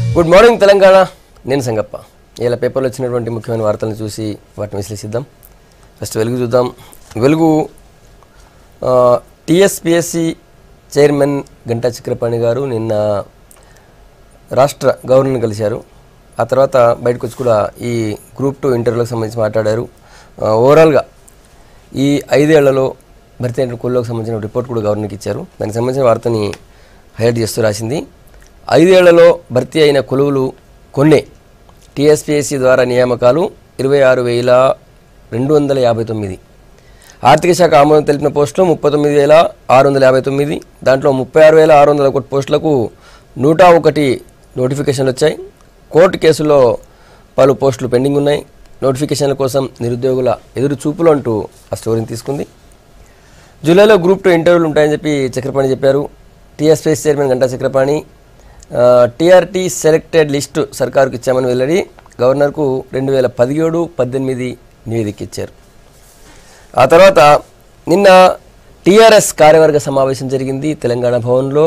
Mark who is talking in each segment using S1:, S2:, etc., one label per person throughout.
S1: Good morning Telangana నేను సంగప్ప ఇలా పేపర్లో వచ్చినటువంటి ముఖ్యమైన వార్తలను చూసి వాటిని విశ్లేషిద్దాం ఫస్ట్ వెలుగు చూద్దాం వెలుగు టిఎస్పిఎస్సి చైర్మన్ గంటా చక్రపాణి గారు నిన్న రాష్ట్ర గవర్నర్ని కలిశారు ఆ తర్వాత బయటకు వచ్చి కూడా ఈ గ్రూప్ టూ ఇంటర్వ్యూలకు సంబంధించి మాట్లాడారు ఆ, ఓవరాల్గా ఈ ఐదేళ్లలో భర్తీ అయిన కొల్లోకి సంబంధించిన రిపోర్ట్ కూడా గవర్నర్కి ఇచ్చారు దానికి సంబంధించిన వార్తని హైలైట్ చేస్తూ రాసింది ఐదేళ్లలో భర్తీ అయిన కొలువులు కొన్నే టీఎస్పీఎస్సీ ద్వారా నియామకాలు ఇరవై ఆరు వేల రెండు వందల యాభై తొమ్మిది ఆర్థిక శాఖ ఆమోదం తెలిపిన పోస్టులు ముప్పై తొమ్మిది వేల ఆరు వందల యాభై తొమ్మిది దాంట్లో ముప్పై ఆరు వేల ఆరు వందల ఒకటి పోస్టులకు నూట ఒకటి నోటిఫికేషన్లు వచ్చాయి కోర్టు కేసుల్లో పలు పోస్టులు పెండింగ్ ఉన్నాయి నోటిఫికేషన్ల కోసం నిరుద్యోగుల ఎదురు చూపులు అంటూ ఆ స్టోరీని తీసుకుంది జూలైలో గ్రూప్ టూ ఇంటర్వ్యూలు ఉంటాయని చెప్పి చక్రపాణి చెప్పారు TSPS chairman Ganta Chakrapani TRT selected list సర్కారుకు ఇచ్చామని వెల్లడి గవర్నర్కు రెండు వేల పదిహేడు పద్దెనిమిది నివేదిక ఇచ్చారు ఆ తర్వాత నిన్న టీఆర్ఎస్ కార్యవర్గ సమావేశం జరిగింది తెలంగాణ భవన్లో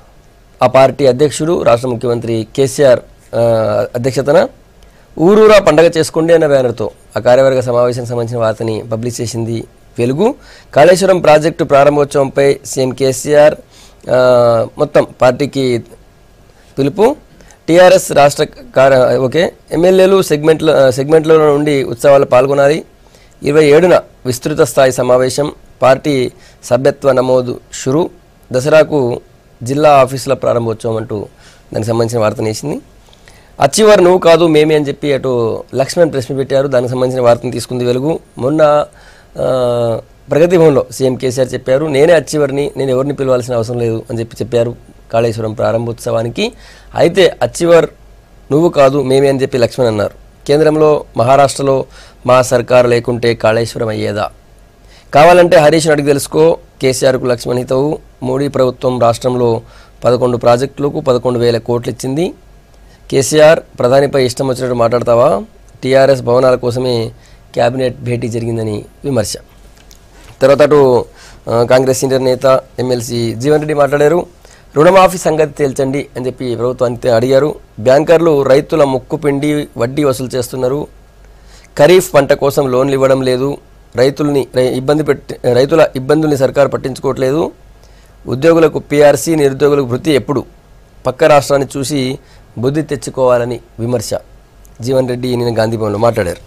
S1: ఆ పార్టీ అధ్యక్షుడు రాష్ట్ర ముఖ్యమంత్రి కేసీఆర్ ఆ, అధ్యక్షతన ఊరూరా పండగ చేసుకోండి అన్న బ్యానర్తో ఆ కార్యవర్గ సమావేశానికి సంబంధించిన వార్తని పబ్లిష్ చేసింది వెలుగు కాళేశ్వరం ప్రాజెక్టు ప్రారంభోత్సవంపై సీఎం కేసీఆర్ ఆ, మొత్తం పార్టీకి పిలుపు టీఆర్ఎస్ రాష్ట్ర కార్య ఓకే ఎమ్మెల్యేలు సెగ్మెంట్ల సెగ్మెంట్ల నుండి ఉత్సవాలు పాల్గొనాలి ఇరవై ఏడున విస్తృత స్థాయి సమావేశం పార్టీ సభ్యత్వ నమోదు షురు దసరాకు జిల్లా ఆఫీసుల ప్రారంభోత్సవం అంటూ దానికి సంబంధించిన వార్తను వేసింది అచ్చివర్ నువ్వు కాదు మేమే అని చెప్పి అటు లక్ష్మణ్ ప్రశ్న పెట్టారు దానికి సంబంధించిన వార్తను తీసుకుంది వెలుగు మొన్న ఆ, ప్రగతి భవన్లో సీఎం కేసీఆర్ చెప్పారు నేనే అచ్చివర్ని నేను ఎవరిని పిలవాల్సిన అవసరం లేదు అని చెప్పి చెప్పారు కాళేశ్వరం ప్రారంభోత్సవానికి అయితే అచ్చివర్ నువ్వు కాదు మేమే అని చెప్పి లక్ష్మణ్ అన్నారు కేంద్రంలో మహారాష్ట్రలో మా సర్కారు లేకుంటే కాళేశ్వరం అయ్యేదా కావాలంటే హరీష్ని అడిగి తెలుసుకో కేసీఆర్కు లక్ష్మణ్ హితవు మోడీ ప్రభుత్వం రాష్ట్రంలో పదకొండు ప్రాజెక్టులకు పదకొండు వేల కోట్లు ఇచ్చింది కేసీఆర్ ప్రధానిపై ఇష్టం వచ్చినట్టు మాట్లాడతావా టీఆర్ఎస్ భవనాల కోసమే కేబినెట్ భేటీ జరిగిందని విమర్శ తర్వాత అటు ఆ, కాంగ్రెస్ సీనియర్ నేత ఎమ్మెల్సీ జీవన్ రెడ్డి మాట్లాడారు రుణమాఫీ సంగతి తేల్చండి అని చెప్పి ప్రభుత్వానికి అడిగారు బ్యాంకర్లు రైతుల ముక్కు పిండి వడ్డీ వసూలు చేస్తున్నారు ఖరీఫ్ పంట కోసం లోన్లు ఇవ్వడం లేదు రైతుల్ని రై- ఇబ్బంది పెట్టి రైతుల ఇబ్బందుల్ని సర్కారు పట్టించుకోవట్లేదు ఉద్యోగులకు పీఆర్సీ నిరుద్యోగులకు వృత్తి ఎప్పుడు పక్క రాష్ట్రాన్ని చూసి బుద్ధి తెచ్చుకోవాలని విమర్శ జీవన్ రెడ్డి నిన్న గాంధీ భవన్లో మాట్లాడారు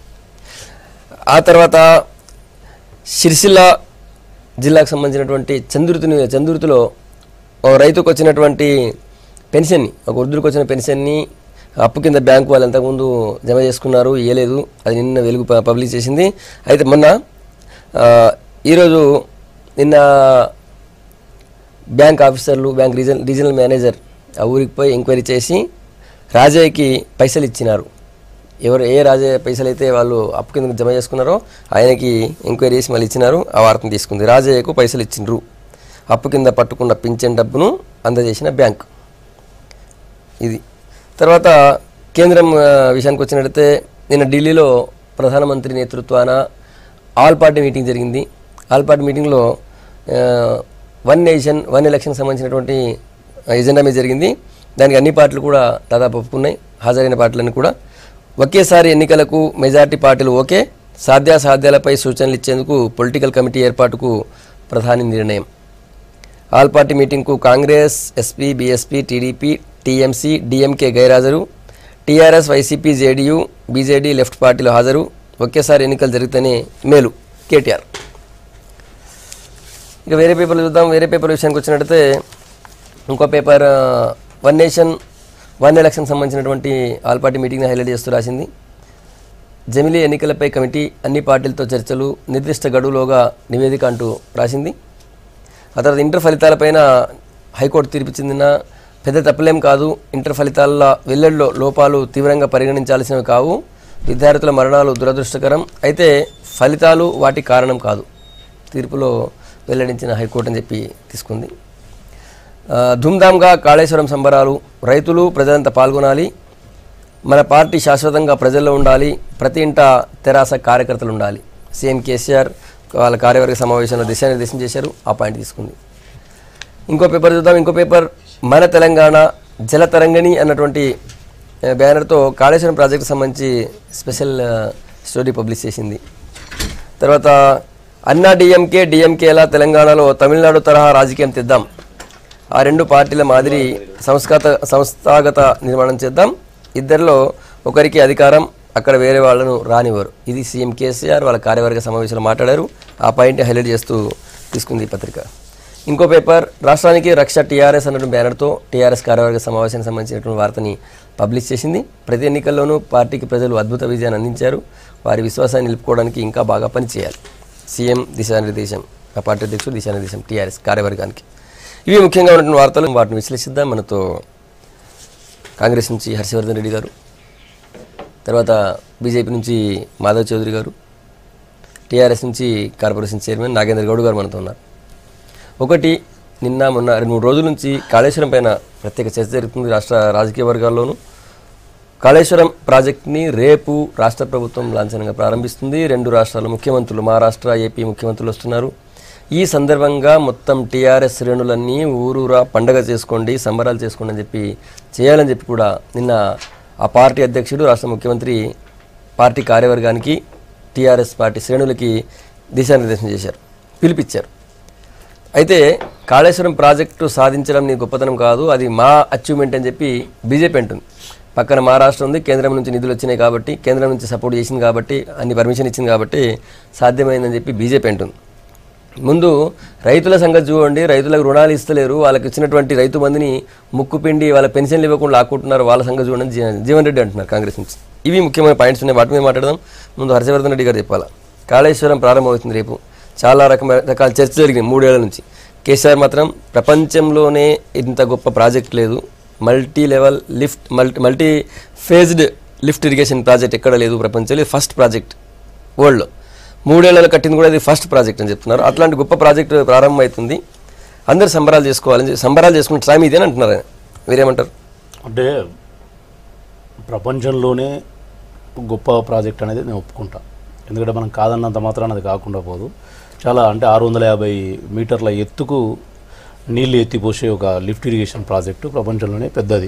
S1: ఆ తర్వాత సిరిసిల్ల జిల్లాకు సంబంధించినటువంటి చంద్రుతిని చంద్రుతిలో ఓ రైతుకు వచ్చినటువంటి పెన్షన్ని ఒక వృద్ధులకు వచ్చిన పెన్షన్ని అప్పు కింద బ్యాంకు వాళ్ళు అంతకుముందు జమ చేసుకున్నారు ఇవ్వలేదు అది నిన్న వెలుగు ప- పబ్లిష్ చేసింది అయితే మొన్న ఆ, ఈరోజు నిన్న బ్యాంక్ ఆఫీసర్లు బ్యాంక్ రీజనల్ రీజనల్ మేనేజర్ ఆ ఊరికి పోయి ఎంక్వైరీ చేసి రాజయ్యకి పైసలు ఇచ్చినారు ఎవరు ఏ రాజయ్య పైసలు అయితే వాళ్ళు అప్పు కింద జమ చేసుకున్నారో ఆయనకి ఎంక్వైరీ చేసి మళ్ళీ ఇచ్చినారు ఆ వార్తను తీసుకుంది రాజయ్యకు పైసలు ఇచ్చిండ్రు అప్పు కింద పట్టుకున్న పింఛన్ డబ్బును అందజేసిన బ్యాంక్ ఇది తర్వాత కేంద్రం ఆ, విషయానికి వచ్చినట్టయితే నిన్న ఢిల్లీలో ప్రధానమంత్రి నేతృత్వాన ఆల్ పార్టీ మీటింగ్ జరిగింది ఆల్ పార్టీ మీటింగ్లో ఆ, వన్ నేషన్ వన్ ఎలక్షన్ సంబంధించినటువంటి ఎజెండా మీద జరిగింది దానికి అన్ని పార్టీలు కూడా దాదాపు ఒప్పుకున్నాయి హాజరైన పార్టీలన్నీ కూడా ఒకేసారి ఎన్నికలకు మెజార్టీ పార్టీలు ఓకే సాధ్యాసాధ్యాలపై సూచనలు ఇచ్చేందుకు పొలిటికల్ కమిటీ ఏర్పాటుకు ప్రధాని నిర్ణయం ఆల్ పార్టీ మీటింగ్కు Congress SP BSP TDP TMC DMK గైరాజరు TRS YCP JDU BJD left పార్టీలు హాజరు ఒకేసారి ఎన్నికలు జరిగితేనే మేలు కేటీఆర్ ఇక వేరే పేపర్లు చూద్దాం వేరే పేపర్ విషయానికి వచ్చినట్టయితే ఇంకో పేపర్ ఆ, వన్ నేషన్ వన్ ఎలక్షన్ సంబంధించినటువంటి ఆల్ పార్టీ మీటింగ్ని హైలైట్ చేస్తూ రాసింది జమిలీ ఎన్నికలపై కమిటీ అన్ని పార్టీలతో చర్చలు నిర్దిష్ట గడువులోగా నివేదిక అంటూ రాసింది ఆ తర్వాత ఇంటర్ ఫలితాలపైన హైకోర్టు తీర్పిచ్చిందిన పెద్ద తప్పులేం కాదు ఇంటర్ ఫలితాల వెల్లడిలో లోపాలు తీవ్రంగా పరిగణించాల్సినవి కావు విద్యార్థుల మరణాలు దురదృష్టకరం అయితే ఫలితాలు వాటి కారణం కాదు తీర్పులో వెల్లడించిన హైకోర్టు అని చెప్పి తీసుకుంది ఆ, ధూమ్ధామ్గా కాళేశ్వరం సంబరాలు రైతులు ప్రజలంతా పాల్గొనాలి మన పార్టీ శాశ్వతంగా ప్రజల్లో ఉండాలి ప్రతి ఇంట తెరాస కార్యకర్తలు ఉండాలి సీఎం కేసీఆర్ వాళ్ళ కార్యవర్గ సమావేశంలో దిశానిర్దేశం చేశారు ఆ పాయింట్ తీసుకుంది ఇంకో పేపర్ చూద్దాం ఇంకో పేపర్ మన తెలంగాణ జలతరంగిణి అన్నటువంటి ఆ, బ్యానర్తో కాళేశ్వరం ప్రాజెక్టు సంబంధించి స్పెషల్ ఆ, స్టోరీ పబ్లిష్ చేసింది తర్వాత అన్నా డిఎంకే డిఎంకేలా తెలంగాణలో తమిళనాడు తరహా రాజకీయం తెద్దాం ఆ రెండు పార్టీల మాదిరి సంస్కాత సంస్థాగత నిర్మాణం చేద్దాం ఇద్దరిలో ఒకరికి అధికారం అక్కడ వేరే వాళ్ళను రానివ్వరు ఇది సీఎం కేసీఆర్ వాళ్ళ కార్యవర్గ సమావేశంలో మాట్లాడారు ఆ పాయింట్ హైలైట్ చేస్తూ తీసుకుంది ఈ పత్రిక ఇంకో పేపర్ రాష్ట్రానికి రక్ష టీఆర్ఎస్ అన్న బ్యానర్తో టీఆర్ఎస్ కార్యవర్గ సమావేశానికి సంబంధించినటువంటి వార్తని పబ్లిష్ చేసింది ప్రతి ఎన్నికల్లోనూ పార్టీకి ప్రజలు అద్భుత విజయాన్ని అందించారు వారి విశ్వాసాన్ని నిలుపుకోవడానికి ఇంకా బాగా పనిచేయాలి సీఎం దిశానిర్దేశం ఆ పార్టీ అధ్యక్షుడు దిశానిర్దేశం టీఆర్ఎస్ కార్యవర్గానికి ఇవి ముఖ్యంగా ఉన్నటువంటి వార్తలు వాటిని విశ్లేషిద్దాం మనతో కాంగ్రెస్ నుంచి హర్షవర్ధన్ రెడ్డి గారు తర్వాత బీజేపీ నుంచి మాధవ్ చౌదరి గారు టీఆర్ఎస్ నుంచి కార్పొరేషన్ చైర్మన్ నాగేంద్ర గౌడ్ గారు మనతో ఉన్నారు ఒకటి నిన్న మొన్న రెండు మూడు రోజుల నుంచి కాళేశ్వరం పైన ప్రత్యేక చర్చ జరుగుతుంది రాష్ట్ర రాజకీయ వర్గాల్లోనూ కాళేశ్వరం ప్రాజెక్ట్ని రేపు రాష్ట్ర ప్రభుత్వం లాంఛనంగా ప్రారంభిస్తుంది రెండు రాష్ట్రాల ముఖ్యమంత్రులు మహారాష్ట్ర ఏపీ ముఖ్యమంత్రులు వస్తున్నారు ఈ సందర్భంగా మొత్తం టీఆర్ఎస్ శ్రేణులన్నీ ఊరూరా పండగ చేసుకోండి సంబరాలు చేసుకోండి అని చెప్పి చేయాలని చెప్పి కూడా నిన్న ఆ పార్టీ అధ్యక్షుడు రాష్ట్ర ముఖ్యమంత్రి పార్టీ కార్యవర్గానికి టీఆర్ఎస్ పార్టీ శ్రేణులకి దిశానిర్దేశం చేశారు పిలిపించారు అయితే కాళేశ్వరం ప్రాజెక్టు సాధించడం నీ గొప్పతనం కాదు అది మా అచీవ్మెంట్ అని చెప్పి బీజేపీ అంటుంది పక్కన మహారాష్ట్ర ఉంది కేంద్రం నుంచి నిధులు వచ్చినాయి కాబట్టి కేంద్రం నుంచి సపోర్ట్ చేసింది కాబట్టి అన్ని పర్మిషన్ ఇచ్చింది కాబట్టి సాధ్యమైందని చెప్పి బీజేపీ అంటుంది ముందు రైతుల సంగతి చూడండి రైతులకు రుణాలు ఇస్తలేరు వాళ్ళకి ఇచ్చినటువంటి రైతు మందిని ముక్కు పిండి వాళ్ళ పెన్షన్లు ఇవ్వకుండా లాక్కుంటున్నారు వాళ్ళ సంగతి చూడండి జీ- జీవన్ రెడ్డి అంటున్నారు కాంగ్రెస్ నుంచి ఇవి ముఖ్యమైన పాయింట్స్ ఉన్నాయి వాటి మీద మాట్లాడదాం ముందు హర్షవర్ధన్ రెడ్డి గారు చెప్పాలా కాళేశ్వరం ప్రారంభమవుతుంది రేపు చాలా రకమైన రకాల చర్చ జరిగింది మూడేళ్ల నుంచి కేసీఆర్ మాత్రం ప్రపంచంలోనే ఇంత గొప్ప ప్రాజెక్ట్ లేదు multi level lift multi multi phased lift irrigation project ఎక్కడ లేదు ప్రపంచంలో ఇది ఫస్ట్ ప్రాజెక్ట్ వరల్డ్లో మూడేళ్లలో కట్టింది కూడా ఇది ఫస్ట్ ప్రాజెక్ట్ అని చెప్తున్నారు అట్లాంటి గొప్ప ప్రాజెక్ట్ ప్రారంభమవుతుంది అందరు సంబరాలు చేసుకోవాలని చెప్పి- సంబరాలు చేసుకునే టైం ఇదేని అంటున్నారు ఆయన మీరేమంటారు
S2: అంటే ప్రపంచంలోనే గొప్ప ప్రాజెక్ట్ అనేది నేను ఒప్పుకుంటా ఎందుకంటే మనం కాదన్నంత మాత్రాన అది కాకుండా పోదు చాలా అంటే ఆరు వందల యాభై మీటర్ల ఎత్తుకు నీళ్లు ఎత్తిపోసే ఒక లిఫ్ట్ ఇరిగేషన్ ప్రాజెక్టు ప్రపంచంలోనే పెద్దది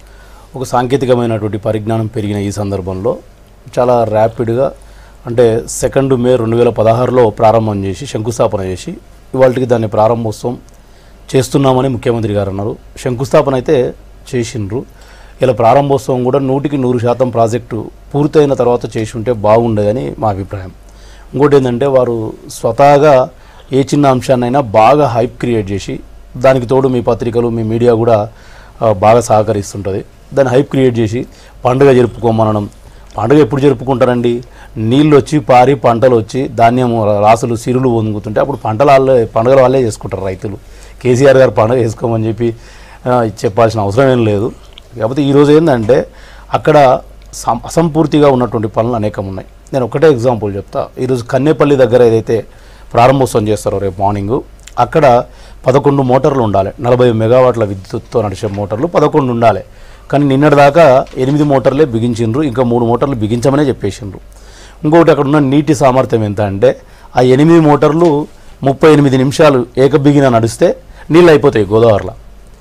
S2: ఒక సాంకేతికమైనటువంటి పరిజ్ఞానం పెరిగిన ఈ సందర్భంలో చాలా ర్యాపిడ్గా అంటే సెకండ్ మే రెండు వేల పదహారులో ప్రారంభం చేసి శంకుస్థాపన చేసి ఇవాళకి దాన్ని ప్రారంభోత్సవం చేస్తున్నామని ముఖ్యమంత్రి గారు అన్నారు శంకుస్థాపన అయితే చేసిండ్రు ఇలా ప్రారంభోత్సవం కూడా నూటికి నూరు శాతం ప్రాజెక్టు పూర్తయిన తర్వాత చేసి ఉంటే బాగుండేదని మా అభిప్రాయం ఇంకోటి ఏంటంటే వారు స్వతహాగా ఏ చిన్న అంశాన్నైనా బాగా హైప్ క్రియేట్ చేసి దానికి తోడు మీ పత్రికలు మీ మీడియా కూడా ఆ, బాగా సహకరిస్తుంటుంది దాన్ని హైప్ క్రియేట్ చేసి పండుగ జరుపుకోమనడం పండుగ ఎప్పుడు జరుపుకుంటారండి నీళ్ళు వచ్చి పారి పంటలు వచ్చి ధాన్యం రాసులు సిరులు పొందుకుతుంటే అప్పుడు పంటల వాళ్ళే పండుగల వాళ్ళే చేసుకుంటారు రైతులు కేసీఆర్ గారు పండుగ చేసుకోమని చెప్పి ఆ, చెప్పాల్సిన అవసరం ఏం లేదు కాకపోతే ఈరోజు ఏంటంటే అక్కడ సం- అసంపూర్తిగా ఉన్నటువంటి పనులు అనేకం ఉన్నాయి నేను ఒకటే ఎగ్జాంపుల్ చెప్తా ఈరోజు కన్నేపల్లి దగ్గర ఏదైతే ప్రారంభోత్సవం చేస్తారో రేపు మార్నింగ్ అక్కడ పదకొండు మోటార్లు ఉండాలి నలభై మెగావాట్ల విద్యుత్తో నడిచే మోటార్లు పదకొండు ఉండాలి కానీ నిన్నటిదాకా ఎనిమిది మోటార్లే బిగించిండ్రు ఇంకా మూడు మోటార్లు బిగించమనే చెప్పేసిండ్రు ఇంకొకటి అక్కడ ఉన్న నీటి సామర్థ్యం ఎంత అంటే ఆ ఎనిమిది మోటార్లు ముప్పై ఎనిమిది నిమిషాలు ఏకబిగిన నడిస్తే నీళ్ళు అయిపోతాయి గోదావరిలో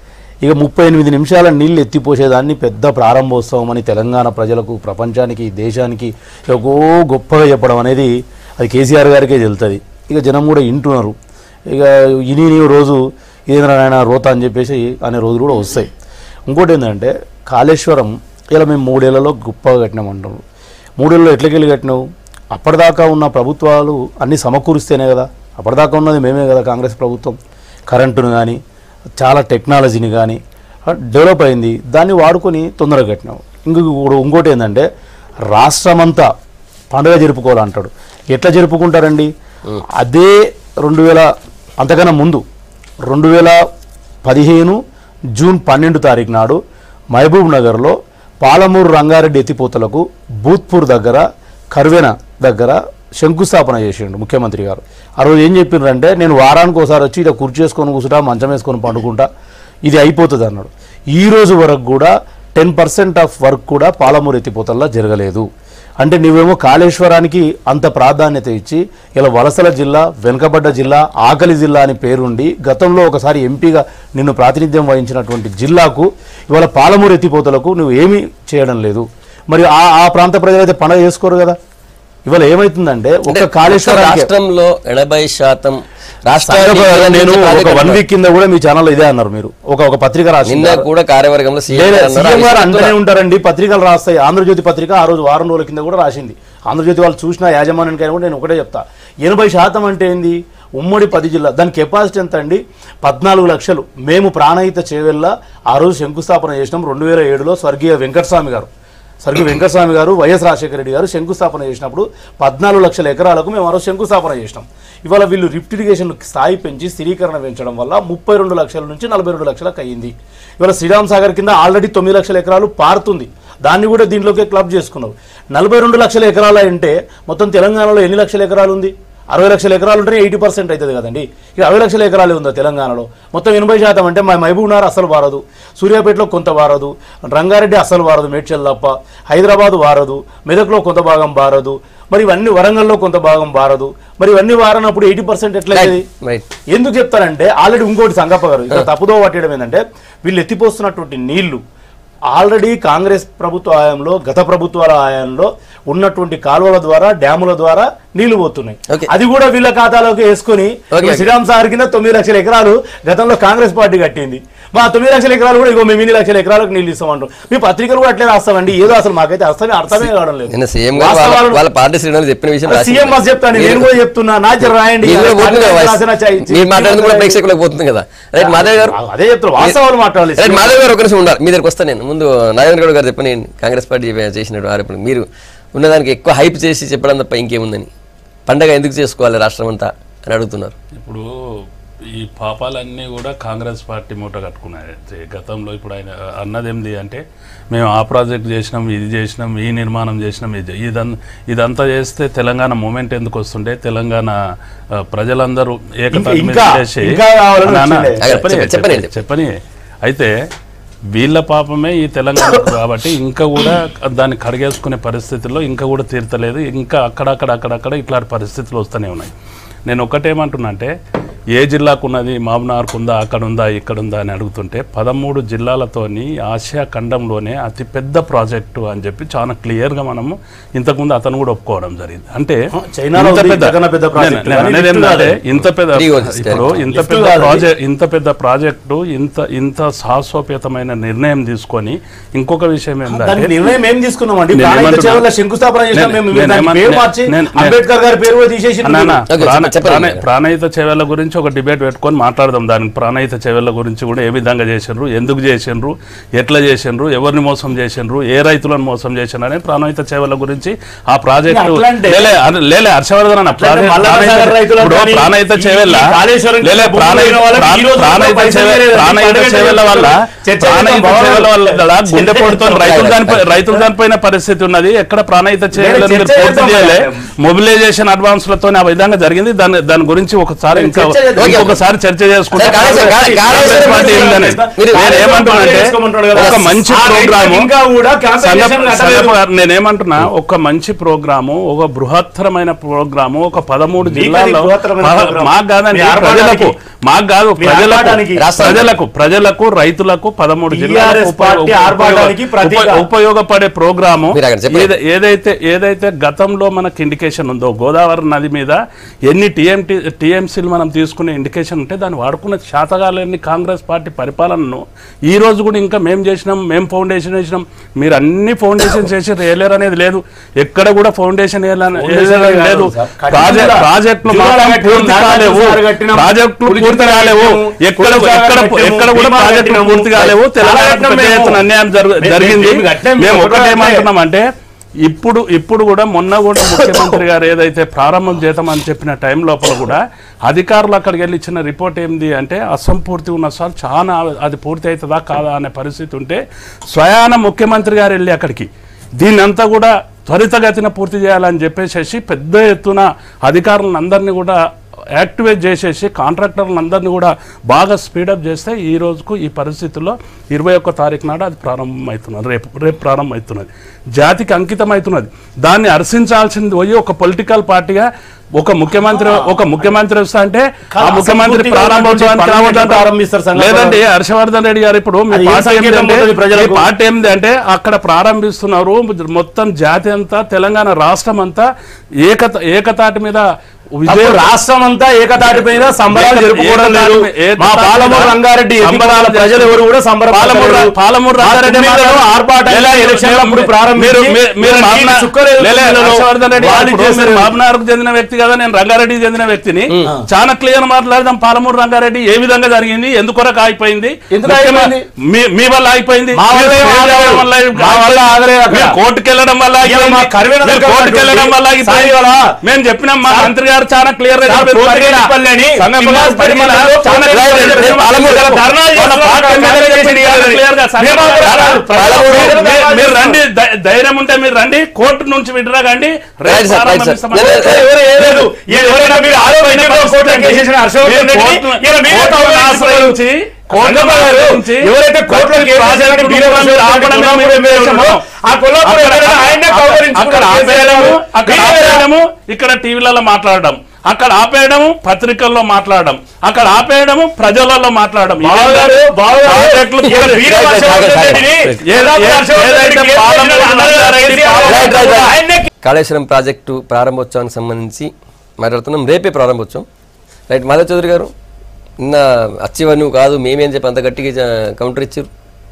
S2: ఇక ముప్పై ఎనిమిది నిమిషాల నీళ్ళు ఎత్తిపోసేదాన్ని పెద్ద ప్రారంభోత్సవం అని తెలంగాణ ప్రజలకు ప్రపంచానికి దేశానికి ఏగో గొప్పగా చెప్పడం అనేది అది కేసీఆర్ గారికే తెలుస్తుంది ఇక జనం కూడా వింటున్నారు ఇక ఇని ఇని రోజు ఇదేంద్ర రోత అని చెప్పేసి అనే రోజులు కూడా వస్తాయి ఇంకోటి ఏంటంటే కాళేశ్వరం ఇలా మేము మూడేళ్లలో గొప్పగా కట్టినామంటారు మూడేళ్ళలో ఎట్లకెళ్ళి కట్టినావు అప్పటిదాకా ఉన్న ప్రభుత్వాలు అన్నీ సమకూరిస్తేనే కదా అప్పటిదాకా ఉన్నది మేమే కదా కాంగ్రెస్ ప్రభుత్వం కరెంటును కానీ చాలా టెక్నాలజీని కానీ డెవలప్ అయింది దాన్ని వాడుకొని తొందరగా కట్టినాం ఇంకొక ఇంకోటి ఏంటంటే రాష్ట్రమంతా పండుగ జరుపుకోవాలంటాడు ఎట్లా జరుపుకుంటారండి అదే రెండు వేల అంతకన్నా ముందు రెండు వేల పదిహేను జూన్ పన్నెండు తారీఖు నాడు మహబూబ్ నగర్లో పాలమూరు రంగారెడ్డి ఎత్తిపోతలకు భూత్పూర్ దగ్గర కర్వెన దగ్గర శంకుస్థాపన చేసిండు ముఖ్యమంత్రి గారు ఆ రోజు ఏం చెప్పిండ్రంటే నేను వారానికి ఒకసారి వచ్చి ఇలా కుర్చీ వేసుకొని కూర్చుంటా మంచం వేసుకొని పండుకుంటా ఇది అయిపోతుంది అన్నాడు ఈ రోజు వరకు కూడా టెన్ పర్సెంట్ ఆఫ్ వర్క్ కూడా పాలమూరు ఎత్తిపోతల్లో జరగలేదు అంటే నువ్వేమో కాళేశ్వరానికి అంత ప్రాధాన్యత ఇచ్చి ఇలా వలసల జిల్లా వెనుకబడ్డ జిల్లా ఆకలి జిల్లా అని పేరుండి గతంలో ఒకసారి ఎంపీగా నిన్ను ప్రాతినిధ్యం వహించినటువంటి జిల్లాకు ఇవాళ పాలమూరు ఎత్తిపోతలకు నువ్వు ఏమీ చేయడం లేదు మరి ఆ ఆ ప్రాంత ప్రజలైతే పండగ చేసుకోరు కదా ఇవాళ ఏమైతుందంటే ఒక కాళేశ్వరానికి
S1: రాష్ట్రంలో ఎనభై శాతం
S2: సంఘ- నేను ఒక వన్
S1: రాష్ట్రానికి
S2: వీక్ కింద కూడా మీ ఛానల్ ఇదే అన్నారు మీరు ఒక ఒక పత్రిక రాసి
S1: నిన్న కూడా కార్యవర్గంలో సీఎం
S2: లేదా
S1: గారు అన్నారు,
S2: సీఎం గారు
S1: ఆ
S2: అంటనే
S1: విషయంలో
S2: ఉంటారండి పత్రికలు రాస్తాయి ఆంధ్రజ్యోతి పత్రిక ఆ రోజు వారం రోజుల కింద కూడా రాసింది ఆంధ్రజ్యోతి వాళ్ళు చూసిన యాజమాన్యానికైనా కూడా నేను ఒకటే చెప్తా ఎనభై శాతం అంటే ఏంది ఉమ్మడి పది జిల్లా దాని కెపాసిటీ ఎంత అండి పద్నాలుగు లక్షలు మేము ప్రాణహిత చేవెళ్ళ ఆ రోజు శంకుస్థాపన చేసినాం రెండు వేల ఏడులో స్వర్గీయ వెంకటస్వామి గారు స్వర్గీయ వెంకటస్వామి గారు వైఎస్ రాజశేఖర రెడ్డి గారు శంకుస్థాపన చేసినప్పుడు పద్నాలుగు లక్షల ఎకరాలకు మేము ఆ రోజు శంకుస్థాపన చేసినాం ఇవాళ వీళ్ళు రిఫ్ట్ ఇరిగేషన్ స్థాయి పెంచి స్థిరీకరణ పెంచడం వల్ల ముప్పై రెండు లక్షల నుంచి నలభై రెండు లక్షలకు అయ్యింది ఇవాళ శ్రీరామ్ సాగర్ కింద ఆల్రెడీ తొమ్మిది లక్షల ఎకరాలు పారుతుంది దాన్ని కూడా దీంట్లోకి క్లబ్ చేసుకున్నావు నలభై రెండు లక్షల ఎకరాలు అంటే మొత్తం తెలంగాణలో ఎన్ని లక్షల ఎకరాలు ఉంది అరవై లక్షల ఎకరాలు ఉంటే ఎయిటీ పర్సెంట్ అవుతుంది కదండి ఇక అరవై లక్షల ఎకరాలు ఉందో తెలంగాణలో మొత్తం ఎనభై శాతం అంటే మా మహబూబ్నగర్ అసలు వారదు సూర్యాపేటలో కొంత వారదు రంగారెడ్డి అసలు వారదు మేడ్చల్ తప్ప హైదరాబాద్ వారదు మెదక్లో కొంత భాగం వారదు మరి ఇవన్నీ వరంగల్లో కొంత భాగం వారదు మరి ఇవన్నీ వారనప్పుడు ఎయిటీ పర్సెంట్ ఎట్లయితుంది
S1: రైట్
S2: ఎందుకు చెప్తారంటే ఆల్రెడీ ఇంకోటి సంగప్ప గారు ఇక్కడ తప్పుదో పట్టడం ఏంటంటే వీళ్ళు ఎత్తిపోస్తున్నటువంటి నీళ్లు ఆల్రెడీ కాంగ్రెస్ ప్రభుత్వ హయాంలో గత ప్రభుత్వాల హయాంలో ఉన్నటువంటి కాలువల ద్వారా డ్యాముల ద్వారా నీళ్లు పోతున్నాయి
S1: Okay.
S2: అది కూడా వీళ్ళ ఖాతాలోకి వేసుకొని
S1: Okay,
S2: ఇప్పుడు
S1: okay.
S2: శ్రీరామ్ సాగర్ కింద తొమ్మిది లక్షల ఎకరాలు గతంలో కాంగ్రెస్ పార్టీ కట్టింది మా తొమ్మిది లక్షల ఎకరాలు కూడా ఇగో మేము ఇన్ని లక్షల ఎకరాలకు నీళ్లు ఇస్తామంటాం మీ పత్రికలు కూడా అట్లే రాస్తామండి ఏదో అసలు మాకైతే అర్థమే అర్థమే కావడం లేదు
S1: నిన్న సీఎం గారు వాళ్ళ-
S2: వాస్తవాలు-
S1: వాళ్ళ పార్టీ శ్రేణులు చెప్పిన విషయం రాసి
S2: సీఎం మాకు చెప్తాను నేను కూడా చెప్తున్నా నా జర రాయండి
S1: మీరు కూడా పోతుంది కదా వాయిస్.
S2: రాసిన చై-
S1: మీరు మాట్లాడేది కూడా ప్రేక్షకులకు పోతుంది కదా రైట్ మాధవ్ గారు
S2: అదే చెప్తారు వాస్తవాలు మాట్లాడాలి
S1: రైట్ మాధవ్ గారు ఒక నిమిషం ఉండాలి మీ దగ్గరకు వస్తాను నేను ముందు నాగేంద్ర గౌడ్ గారు చెప్పని కాంగ్రెస్ పార్టీ చేసినట్టు ఆరోపణ మీరు ఉన్నదానికి ఎక్కువ హైప్ చేసి చెప్పడం తప్ప ఇంకేముందని పండగ ఎందుకు చేసుకోవాలి రాష్ట్రం అంతా అని అడుగుతున్నారు
S3: ఇప్పుడు ఈ పాపాలన్నీ కూడా కాంగ్రెస్ పార్టీ మూట కట్టుకున్నాయి గతంలో ఇప్పుడు ఆయన అన్నదేంది అంటే మేము ఆ ప్రాజెక్ట్ చేసినాం ఇది చేసినాం ఈ నిర్మాణం చేసినాం ఇది ఇదన్ ఇదంతా చేస్తే తెలంగాణ మూమెంట్ ఎందుకు వస్తుండే తెలంగాణ ఆ, ప్రజలందరూ ఏకతాటి మీద
S2: ఇంకా-
S3: చేసి
S2: ఇంకా కావాలని
S3: అన్న, అన్న,
S2: వచ్చిండే.
S3: చెప్పని
S1: చెప్పని, చెప్పని.
S3: చెప్పని అయితే వీళ్ళ పాపమే ఈ తెలంగాణ కాబట్టి ఇంకా కూడా దాన్ని కడిగేసుకునే పరిస్థితుల్లో ఇంకా కూడా తీర్తలేదు ఇంకా అక్కడక్కడ అక్కడక్కడ ఇట్లాంటి పరిస్థితులు వస్తూనే ఉన్నాయి నేను ఒకటేమంటున్నా అంటే ఏ జిల్లాకు ఉన్నది మామనార్కు ఉందా అక్కడ ఉందా ఇక్కడ ఉందా అని అడుగుతుంటే పదమూడు జిల్లాలతోని ఆసియా ఖండంలోనే అతి పెద్ద ప్రాజెక్టు అని చెప్పి చాలా క్లియర్గా మనము ఇంతకుముందు అతను కూడా ఒప్పుకోవడం జరిగింది అంటే
S2: చైనాలో
S3: ఇంత
S2: ఉంది
S3: పెద్ద
S2: ఇంతకన్నా పెద్ద ప్రాజెక్టు.
S3: నేను- నేను
S2: కానీ
S3: అనేది
S2: లిఫ్ట్
S3: ఏంటంటే
S2: కాదు.
S3: ఇంత పెద్ద
S1: Free was
S3: ఇప్పుడు ఇంత
S2: లిఫ్ట్
S3: పెద్ద
S2: కాదు.
S3: ప్రాజెక్ట్ ఇంత పెద్ద ప్రాజెక్టు ఇంత ఇంత సాహసోపేతమైన నిర్ణయం తీసుకొని ఇంకొక విషయం
S2: దానికి
S3: ఏంటంటే
S2: నిర్ణయం ఏం తీసుకున్నామండి
S3: నేను
S2: ప్రాణహిత
S3: ఏమంటున్నా?
S2: చేవెళ్ళ శంకుస్థాపన చేసినాం
S3: నేను-
S2: మేము
S3: నేను
S2: దానికి
S3: ఏమన్-
S2: పేరు
S3: నేను-
S2: మార్చి
S3: నేను-
S2: అంబేద్కర్ గారి పేరు కూడా తీసేసి
S3: అన్న, అన్న,
S1: ఓకే,
S3: ప్రాణ-
S1: చెప్పండి.
S3: ప్రాణ- ప్రాణహిత చెవెళ్ళ గురించి ఒక డిబేట్ పెట్టుకొని మాట్లాడదాం దానికి ప్రాణహిత చెవెళ్ళ గురించి కూడా ఏ విధంగా చేసిండ్రు ఎందుకు చేసిండ్రు ఎట్లా చేసిండ్రు ఎవరిని మోసం చేసిండ్రు ఏ రైతులను మోసం చేసిండ్రు అనేది ప్రాణహిత చెవెళ్ళ గురించి ఆ ప్రాజెక్టు
S2: అట్లా అంటే-
S3: లేలే అన- లేలే హర్షవర్ధన్ అన్న
S2: అట్లా అంటే
S3: ప్రాజెక్ట్-
S2: మల్లన్న
S3: ప్రాణహిత-
S2: సాగర్ రైతులకు
S3: ఇప్పుడు
S2: కానీ
S3: ప్రాణహిత
S2: ఈ-
S3: చెవెళ్ళ
S2: ఈ కాళేశ్వరం కింద
S3: లేలే
S2: భూములు
S3: ప్రాణహిత
S2: లేని వాళ్ళకి
S3: ప్రాణ-
S2: ఈ రోజు
S3: ప్రాణహిత
S2: పైసలు
S3: చెవెళ్ళ
S2: లేదని
S3: ప్రాణహిత
S2: పండుగ
S3: చెవెళ్ళ వల్ల
S2: చర్చ
S3: ప్రాణహిత
S2: చేద్దాం,
S3: చెవెళ్ళ వల్ల
S2: చర్చ
S3: గుండెపోటుతో
S2: చేద్దాం.
S3: రైతులు చనిపోయి రైతులు చనిపోయిన పరిస్థితి ఉన్నది ఎక్కడ ప్రాణహిత చెవెళ్ళ
S2: చర్చ
S3: మీరు పూర్తి
S2: చేద్దాం
S3: చేయలే
S2: మేడం.
S3: మొబిలైజేషన్ అడ్వాన్స్ లతో ఆ విధంగా జరిగింది దాని దాని గురించి ఒకసారి ఇంకా
S2: చర్చ చేద్దాం.
S3: ఇంకొకసారి చర్చ చేసుకుంటే
S1: సరే, కాళేశ్వరం- కాళే-
S3: కాంగ్రెస్ పార్టీ ఏందని.
S1: మీరు-
S3: నేను ఏమంటున్నానంటే
S2: చేసుకోమంటాడు కదా.
S3: ఒక మంచి
S2: ఆ
S3: ప్రోగ్రాము
S2: ఇంకా కూడా కాంపెన్సేషన్ కట్టలేదు.
S3: నేనేమంటున్నా ఒక మంచి ప్రోగ్రాము ఒక బృహత్తరమైన ప్రోగ్రాము ఒక పదమూడు
S2: మీకది
S3: జిల్లాల్లో
S2: బృహత్తరమైన
S3: పద-
S2: ప్రోగ్రాము.
S3: మాకు కాదండి
S2: మీ ఆర్భాటానికి.
S3: ప్రజలకు మాకు కాదు
S2: మీ
S3: ప్రజలకు
S2: ఆర్భాటానికి.
S3: ప్రజలకు ప్రజలకు రైతులకు పదమూడు జిల్లాలకు
S2: TRS పార్టీ
S3: ఉపయోగ-
S2: ఆర్భాటానికి ప్రతీక.
S3: ఉపయోగ- ఉపయోగపడే ప్రోగ్రాము
S1: మీరు అక్కడ చెప్పండి.
S3: ఏద- ఏదైతే ఏదైతే గతంలో మనకి ఇండికేషన్ ఉందో గోదావరి నది మీద ఎన్ని టీఎంటీ టీఎంసీలు మనం తీసుకునే ఇండికేషన్ ఉంటే దాన్ని వాడుకున్న శాతగాలని కాంగ్రెస్ పార్టీ పరిపాలనను ఈ రోజు కూడా ఇంకా మేము చేసినాం మేము ఫౌండేషన్ వేసినాం మీరు అన్ని ఫౌండేషన్ చేసి వేయలేరు అనేది లేదు ఎక్కడ కూడా ఫౌండేషన్ వేయాలని
S2: ఫౌండేషన్
S3: వేయాలని
S2: కాదు
S3: లేదు
S2: సార్. కట్టిన
S3: ప్రాజెక్ట్
S2: కూడా.
S3: ప్రాజెక్టులు
S2: జూరాల
S3: మాత్రం
S2: కట్టినాం,
S3: పూర్తి
S2: నాగార్జున
S3: కాలేవు
S2: సాగర్ కట్టినాం,
S3: ప్రాజెక్టులు
S2: పులిచింతల
S3: పూర్తి కాలేవు
S2: కట్టినాము,
S3: ఎక్కడ
S2: పులిచింతల
S3: ఎక్కడ
S2: కట్టినాము,
S3: ఎక్కడ కూడా
S2: భీమా
S3: ప్రాజెక్టులు
S2: కట్టినాము,
S3: పూర్తి కాలేవు
S2: చాలా
S3: తెలంగాణ
S2: కట్టినాం
S3: పెద్ద
S2: మేము.
S3: ఎత్తున అన్యాయం జరుగు-
S2: మేము-
S3: జరిగింది
S2: మేము కట్టాం,
S3: మేము
S2: మేము
S3: ఒకటి
S2: ఒకటే
S3: ఏమంటున్నామంటే ఇప్పుడు ఇప్పుడు కూడా మొన్న కూడా ముఖ్యమంత్రి గారు ఏదైతే ప్రారంభం చేద్దామని చెప్పిన టైం లోపల కూడా అధికారులు అక్కడికి వెళ్ళి ఇచ్చిన రిపోర్ట్ ఏంది అంటే అసంపూర్తి ఉన్న సార్ చాలా అది పూర్తి అవుతుందా కాదా అనే పరిస్థితి ఉంటే స్వయాన ముఖ్యమంత్రి గారు వెళ్ళి అక్కడికి దీన్నంతా కూడా త్వరితగతిన పూర్తి చేయాలని చెప్పేసి పెద్ద ఎత్తున అధికారులను అందరినీ కూడా యాక్టివేట్ చేసేసి కాంట్రాక్టర్లందరినీ కూడా బాగా స్పీడప్ చేస్తే ఈ రోజుకు ఈ పరిస్థితుల్లో ఇరవై ఒక్క తారీఖు నాడు అది ప్రారంభమవుతున్నది రేపు రేపు ప్రారంభమవుతున్నది జాతికి అంకితం అవుతున్నది దాన్ని హర్షించాల్సింది పోయి ఒక పొలిటికల్ పార్టీగా ఒక ముఖ్యమంత్రి ఒక ముఖ్యమంత్రి వస్తా అంటే ఆ ముఖ్యమంత్రి
S2: అసంపూర్తిగా
S3: ప్రారంభోత్సవానికి
S2: ఉన్నటువంటి
S3: రావద్దంటారు.
S2: పనులను ప్రారంభిస్తారు సంగతి.
S3: లేదండి హర్షవర్ధన్ రెడ్డి గారు ఇప్పుడు మీ
S2: అది ఏ
S3: పార్టీ
S2: సంకేతం
S3: ఏంటంటే-
S2: ఉంటుంది ప్రజలకు?
S3: మీ పార్టీ ఏంది అంటే అక్కడ ప్రారంభిస్తున్నారు మొత్తం జాతి అంతా తెలంగాణ రాష్ట్రం అంతా ఏకత ఏకతాటి మీద విజయ
S2: అప్పుడు రాష్ట్రం అంతా ఏకతాటి మీద సంబరాలు
S3: ఏక-
S2: జరుపుకోవడం
S3: ఏకతాటి
S2: లేదు
S3: మీద- ఏకతాటి
S2: మా పాలమూరు
S3: మీద
S2: రంగారెడ్డి
S3: సంబరాలు
S2: ఎన్నికల ప్రజలు ఎవరు కూడా
S3: పాలమూరు
S2: సంబరపడలేదు
S3: పాలమూరు రంగారెడ్డి
S2: రంగారెడ్డి
S3: మాత్రం
S2: ఆర్పాటాలు
S3: లేదు,
S2: ఎలక్షన్లు అప్పుడు
S3: మీరు-
S2: ప్రారంభించి
S3: మీరు- మీరు- మీరు
S2: మీరు
S3: మామనా-
S2: చుక్కలేదు
S3: లే, లే,
S2: జిల్లాలో
S3: హర్షవర్ధన్ రెడ్డి గారు
S2: వాళ్ళు
S3: ఇప్పుడు
S2: చేశారు.
S3: మీరు మామనార్కు చెందిన వ్యక్తి కదా నేను రంగారెడ్డికి చెందిన వ్యక్తిని చాలా క్లియర్ మాట్లాడదాం పాలమూరు రంగారెడ్డి ఏ విధంగా జరిగింది ఎందుకొరకు ఆగిపోయింది
S2: ఎందుకు
S3: ముఖ్యమ-
S2: ఆగిపోయింది?
S3: మీ- మీ వల్ల ఆగిపోయింది
S2: మా వల్ల
S3: మీరు
S2: ఏం
S3: ఫెయిల్
S2: ఆగలేదు.
S3: అవ్వడం వల్ల
S2: మా వల్ల ఆగలేదు అక్కడ.
S3: మీరు కోర్టుకు వెళ్ళడం వల్ల
S2: ఇలా
S3: ఆగిపోయింది.
S2: మా కరివేన
S3: మీరు
S2: దగ్గర
S3: కోర్టుకు వెళ్ళడం వల్ల
S2: ఉన్నటువంటి
S3: ఆగిపోయింది.
S2: సాయి వాళ్ళ-
S3: మేము చెప్పినాం మా మంత్రి గారు చాలా క్లియర్ గా
S2: సార్,
S3: చెప్పారు.
S2: కోటిరెడ్డిపల్లిని
S3: సంగపల్లి
S2: శ్రీనివాస్
S3: పరిమళ
S2: పరిమళ
S3: చాలా
S2: రైట్,
S3: clear గా
S2: రైట్,
S3: చెప్పారు.
S2: పాలమూరు
S3: వాళ్ళ
S2: ధర్నా
S3: వాళ్ళ
S2: చేస్తున్నారు.
S3: పార్టీ ఎమ్మెల్యే
S2: కాంగ్రెస్
S3: చెప్పారు
S2: చేసింది
S3: కదా, clear గా సంగపల్లి
S2: మేము
S3: గారు.
S2: పాలమూరు
S3: మీరు-
S2: ధర్నా
S3: మీరు
S2: చేస్తున్నారు.
S3: రండి ధై- ధైర్యం ఉంటే మీరు రండి కోర్టు నుంచి విడ్రా కండి రేపు
S1: రైట్ సార్, రైట్ సార్.
S3: ప్రారంభిస్తామని
S1: లేదు, లేదు,
S2: ఎవరు ఏ లేదు. ఎవరైనా మీరు ఆరోపణ కోర్టులో కేసేసిన హర్షవర్ధన్ రెడ్డిని
S3: కోర్టును-
S2: ఈయన మీరే
S3: కోర్టును
S2: కౌగిలించుకున్నారు.
S3: ఆశ్రయించి కోర్టును
S2: సంగప్ప గారు,
S3: ఆశ్రయించి
S2: ఎవరైతే కోర్టులో కేసు
S3: ప్రాజెక్టు
S2: వేశారని మీరే
S3: మీరు ఆపడం
S2: కొల్లాపూర్
S3: మీరు
S2: ఎమ్మెల్యే
S3: చేశాము.
S2: ఉన్నాము. ఆ కొల్లాపూర్
S3: అక్కడ-
S2: ఎమ్మెల్యేని ఆయన్నే
S3: అక్కడ-
S2: కౌగిలించుకున్నారు.
S3: అక్కడ ఆపేయడము అక్కడ
S2: మీరే కదా.
S3: ఆపేయడము ఇక్కడ టీవీలలో మాట్లాడడం అక్కడ ఆపేయడము పత్రికల్లో మాట్లాడడం అక్కడ ఆపేయడము ప్రజలలో మాట్లాడడం
S2: బావగారు, బావగారు,
S3: ప్రాజెక్టులు
S2: ఈయన
S3: కోరి-
S2: వీర హర్షవర్ధన్ రెడ్డిని,
S3: ఏ-
S2: కొల్లాపూర్
S3: ఏ-
S2: హర్షవర్ధన్
S3: ఏదైతే
S2: రెడ్డిని
S3: పాలమూరు
S2: కేసు వేసిన
S3: Rangareddy
S2: KCR
S1: right, right, right.
S2: ఆయన్నే
S1: కాళేశ్వరం ప్రాజెక్టు ప్రారంభోత్సవానికి సంబంధించి మాట్లాడుతున్నాం రేపే ప్రారంభోత్సవం రైట్ మాధవ్ చౌదరి గారు నిన్న అచ్చివ నువ్వు కాదు మేమేం చెప్పి అంత గట్టిగా జ- కౌంటర్ ఇచ్చారు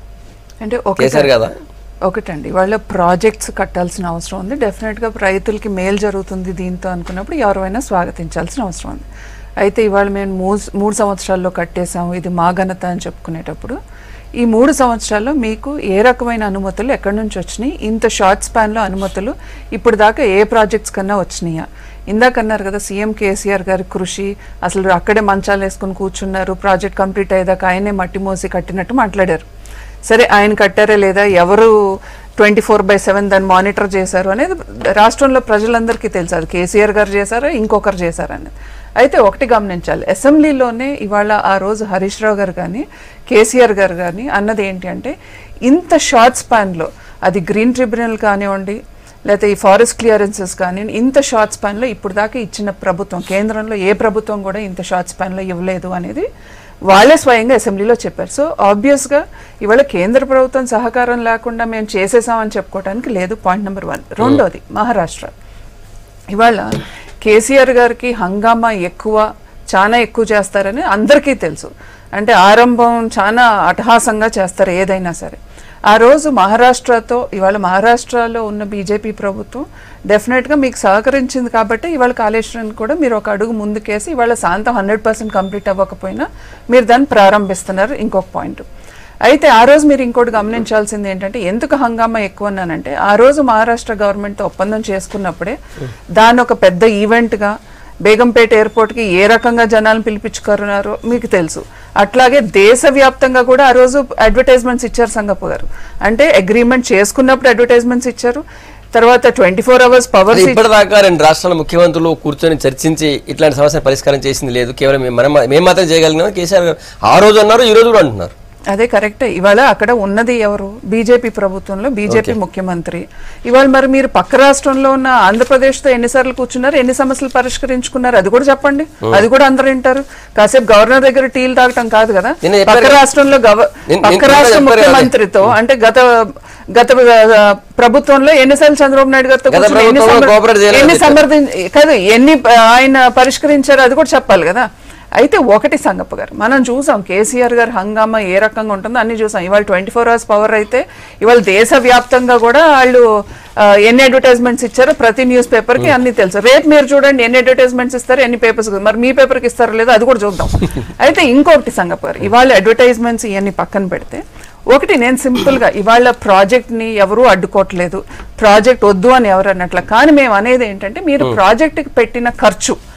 S4: అంటే
S1: చేశారు
S4: ఒకటి
S1: కదా
S4: ఒకటండి వాళ్ళ ప్రాజెక్ట్స్ కట్టాల్సిన అవసరం ఉంది డెఫినెట్గా రైతులకి మేలు జరుగుతుంది దీంతో అనుకున్నప్పుడు ఎవరైనా స్వాగతించాల్సిన అవసరం ఉంది అయితే ఇవాళ మేము మూడు మూడు సంవత్సరాల్లో కట్టేసాము ఇది మా ఘనత అని చెప్పుకునేటప్పుడు ఈ మూడు సంవత్సరాల్లో మీకు ఏ రకమైన అనుమతులు ఎక్కడి నుంచి వచ్చినాయి ఇంత షార్ట్ స్పాన్లో అనుమతులు ఇప్పుడు దాకా ఏ ప్రాజెక్ట్స్ కన్నా వచ్చినాయా ఇందాక అన్నారు కదా సీఎం కేసీఆర్ గారి కృషి అసలు అక్కడే మంచాలు వేసుకుని కూర్చున్నారు ప్రాజెక్ట్ కంప్లీట్ అయ్యేదాకా ఆయనే మట్టి మోసి కట్టినట్టు మాట్లాడారు సరే ఆయన కట్టారా లేదా ఎవరు ట్వంటీ ఫోర్ బై సెవెన్ దాన్ని మానిటర్ చేశారు అనేది రాష్ట్రంలో ప్రజలందరికీ తెలుసు అది కేసీఆర్ గారు చేశారా ఇంకొకరు చేశారా అనేది అయితే ఒకటి గమనించాలి అసెంబ్లీలోనే ఇవాళ ఆ రోజు హరీష్ రావు గారు కానీ కేసీఆర్ గారు కానీ అన్నది ఏంటి అంటే ఇంత షార్ట్ స్పాన్లో అది గ్రీన్ ట్రిబ్యునల్ కానివ్వండి లేకపోతే ఈ ఫారెస్ట్ క్లియరెన్సెస్ కానీ ఇంత షార్ట్ స్పాన్లో ఇప్పుడు దాకా ఇచ్చిన ప్రభుత్వం కేంద్రంలో ఏ ప్రభుత్వం కూడా ఇంత షార్ట్ స్పాన్లో ఇవ్వలేదు అనేది వాళ్ళే స్వయంగా అసెంబ్లీలో చెప్పారు సో ఆబ్వియస్గా ఇవాళ కేంద్ర ప్రభుత్వం సహకారం లేకుండా మేము చేసేసామని చెప్పుకోవడానికి లేదు పాయింట్ నెంబర్ వన్ రెండోది మహారాష్ట్ర ఇవాళ కేసీఆర్ గారికి హంగామా ఎక్కువ చాలా ఎక్కువ చేస్తారని అందరికీ తెలుసు అంటే ఆరంభం చాలా అటహాసంగా చేస్తారు ఏదైనా సరే ఆ రోజు మహారాష్ట్రతో ఇవాళ మహారాష్ట్రలో ఉన్న బీజేపీ ప్రభుత్వం డెఫినెట్గా మీకు సహకరించింది కాబట్టి ఇవాళ కాళేశ్వరం కూడా మీరు ఒక అడుగు ముందుకేసి ఇవాళ శాంతం హండ్రెడ్ పర్సెంట్ కంప్లీట్ అవ్వకపోయినా మీరు దాన్ని ప్రారంభిస్తున్నారు ఇంకొక పాయింట్ అయితే ఆ రోజు మీరు ఇంకోటి గమనించాల్సింది ఏంటంటే ఎందుకు హంగామా ఎక్కువ అన్నానంటే ఆ రోజు మహారాష్ట్ర గవర్నమెంట్తో ఒప్పందం చేసుకున్నప్పుడే దాన్ని ఒక పెద్ద ఈవెంట్గా బేగంపేట ఎయిర్పోర్ట్కి ఏ రకంగా జనాలను పిలిపించుకున్నారో మీకు తెలుసు అట్లాగే దేశవ్యాప్తంగా కూడా ఆ రోజు అడ్వర్టైజ్మెంట్స్ ఇచ్చారు సంగప్ప గారు అంటే అగ్రిమెంట్ చేసుకున్నప్పుడు అడ్వర్టైజ్మెంట్స్ ఇచ్చారు తర్వాత ట్వంటీ ఫోర్ అవర్స్ పవర్
S1: అది ఇప్పటిదాకా రెండు రాష్ట్రాల ముఖ్యమంత్రులు కూర్చొని చర్చించి ఇట్లాంటి సమస్య పరిష్కారం చేసింది లేదు కేవలం మేము- మనం మేము మాత్రం చేయగలిగినాం కేసీఆర్ గారు ఆ రోజు అన్నారు ఈ రోజు కూడా అంటున్నారు
S4: అదే కరెక్ట్ ఇవాళ అక్కడ ఉన్నది ఎవరు బీజేపీ ప్రభుత్వంలో బీజేపీ ముఖ్యమంత్రి ఇవాళ మరి మీరు పక్క రాష్ట్రంలో ఉన్న ఆంధ్రప్రదేశ్తో ఎన్నిసార్లు కూర్చున్నారు ఎన్ని సమస్యలు పరిష్కరించుకున్నారు అది కూడా చెప్పండి అది కూడా అందరు వింటారు కాసేపు గవర్నర్ దగ్గర టీలు తాగటం కాదు కదా
S1: నిన్న చెప్పారు
S4: పక్క
S1: కదా.
S4: రాష్ట్రంలో గవ
S1: నిన్న-
S4: పక్క
S1: నిన్న
S4: రాష్ట్ర
S1: చెప్పారు కదా.
S4: ముఖ్యమంత్రితో అంటే గత గత ఆ, ప్రభుత్వంలో ఎన్నిసార్లు చంద్రబాబు నాయుడు గారితో
S1: గత
S4: కూర్చుని ఎన్ని
S1: ప్రభుత్వంలో
S4: సమర్-
S1: cooperate చేయలేదని
S4: ఎన్ని
S1: చెప్పారు.
S4: సమర్థి కాదు ఎన్ని ఆ, ఆయన పరిష్కరించారో అది కూడా చెప్పాలి కదా అయితే ఒకటి సంగప్ప గారు మనం చూసాం కేసీఆర్ గారు హంగామా ఏ రకంగా ఉంటుందో అన్ని చూసాం ఇవాళ ట్వంటీ ఫోర్ అవర్స్ పవర్ అయితే ఇవాళ దేశవ్యాప్తంగా కూడా వాళ్ళు ఆ, ఎన్ని అడ్వర్టైజ్మెంట్స్ ఇచ్చారో ప్రతి న్యూస్ పేపర్కి అన్ని తెలుసు రేపు మీరు చూడండి ఎన్ని అడ్వర్టైజ్మెంట్స్ ఇస్తారు ఎన్ని పేపర్స్ మరి మీ పేపర్కి ఇస్తారో లేదో అది కూడా చూద్దాం అయితే ఇంకొకటి సంగప్ప గారు ఇవాళ అడ్వర్టైజ్మెంట్స్ ఇవన్నీ పక్కన పెడితే ఒకటి నేను సింపుల్ గా ఇవాళ ప్రాజెక్ట్ ని ఎవరూ అడ్డుకోవట్లేదు ప్రాజెక్ట్ వద్దు అని ఎవరు అన్నట్ల కానీ మేము అనేది ఏంటంటే మీరు ప్రాజెక్ట్ కి పెట్టిన ఖర్చు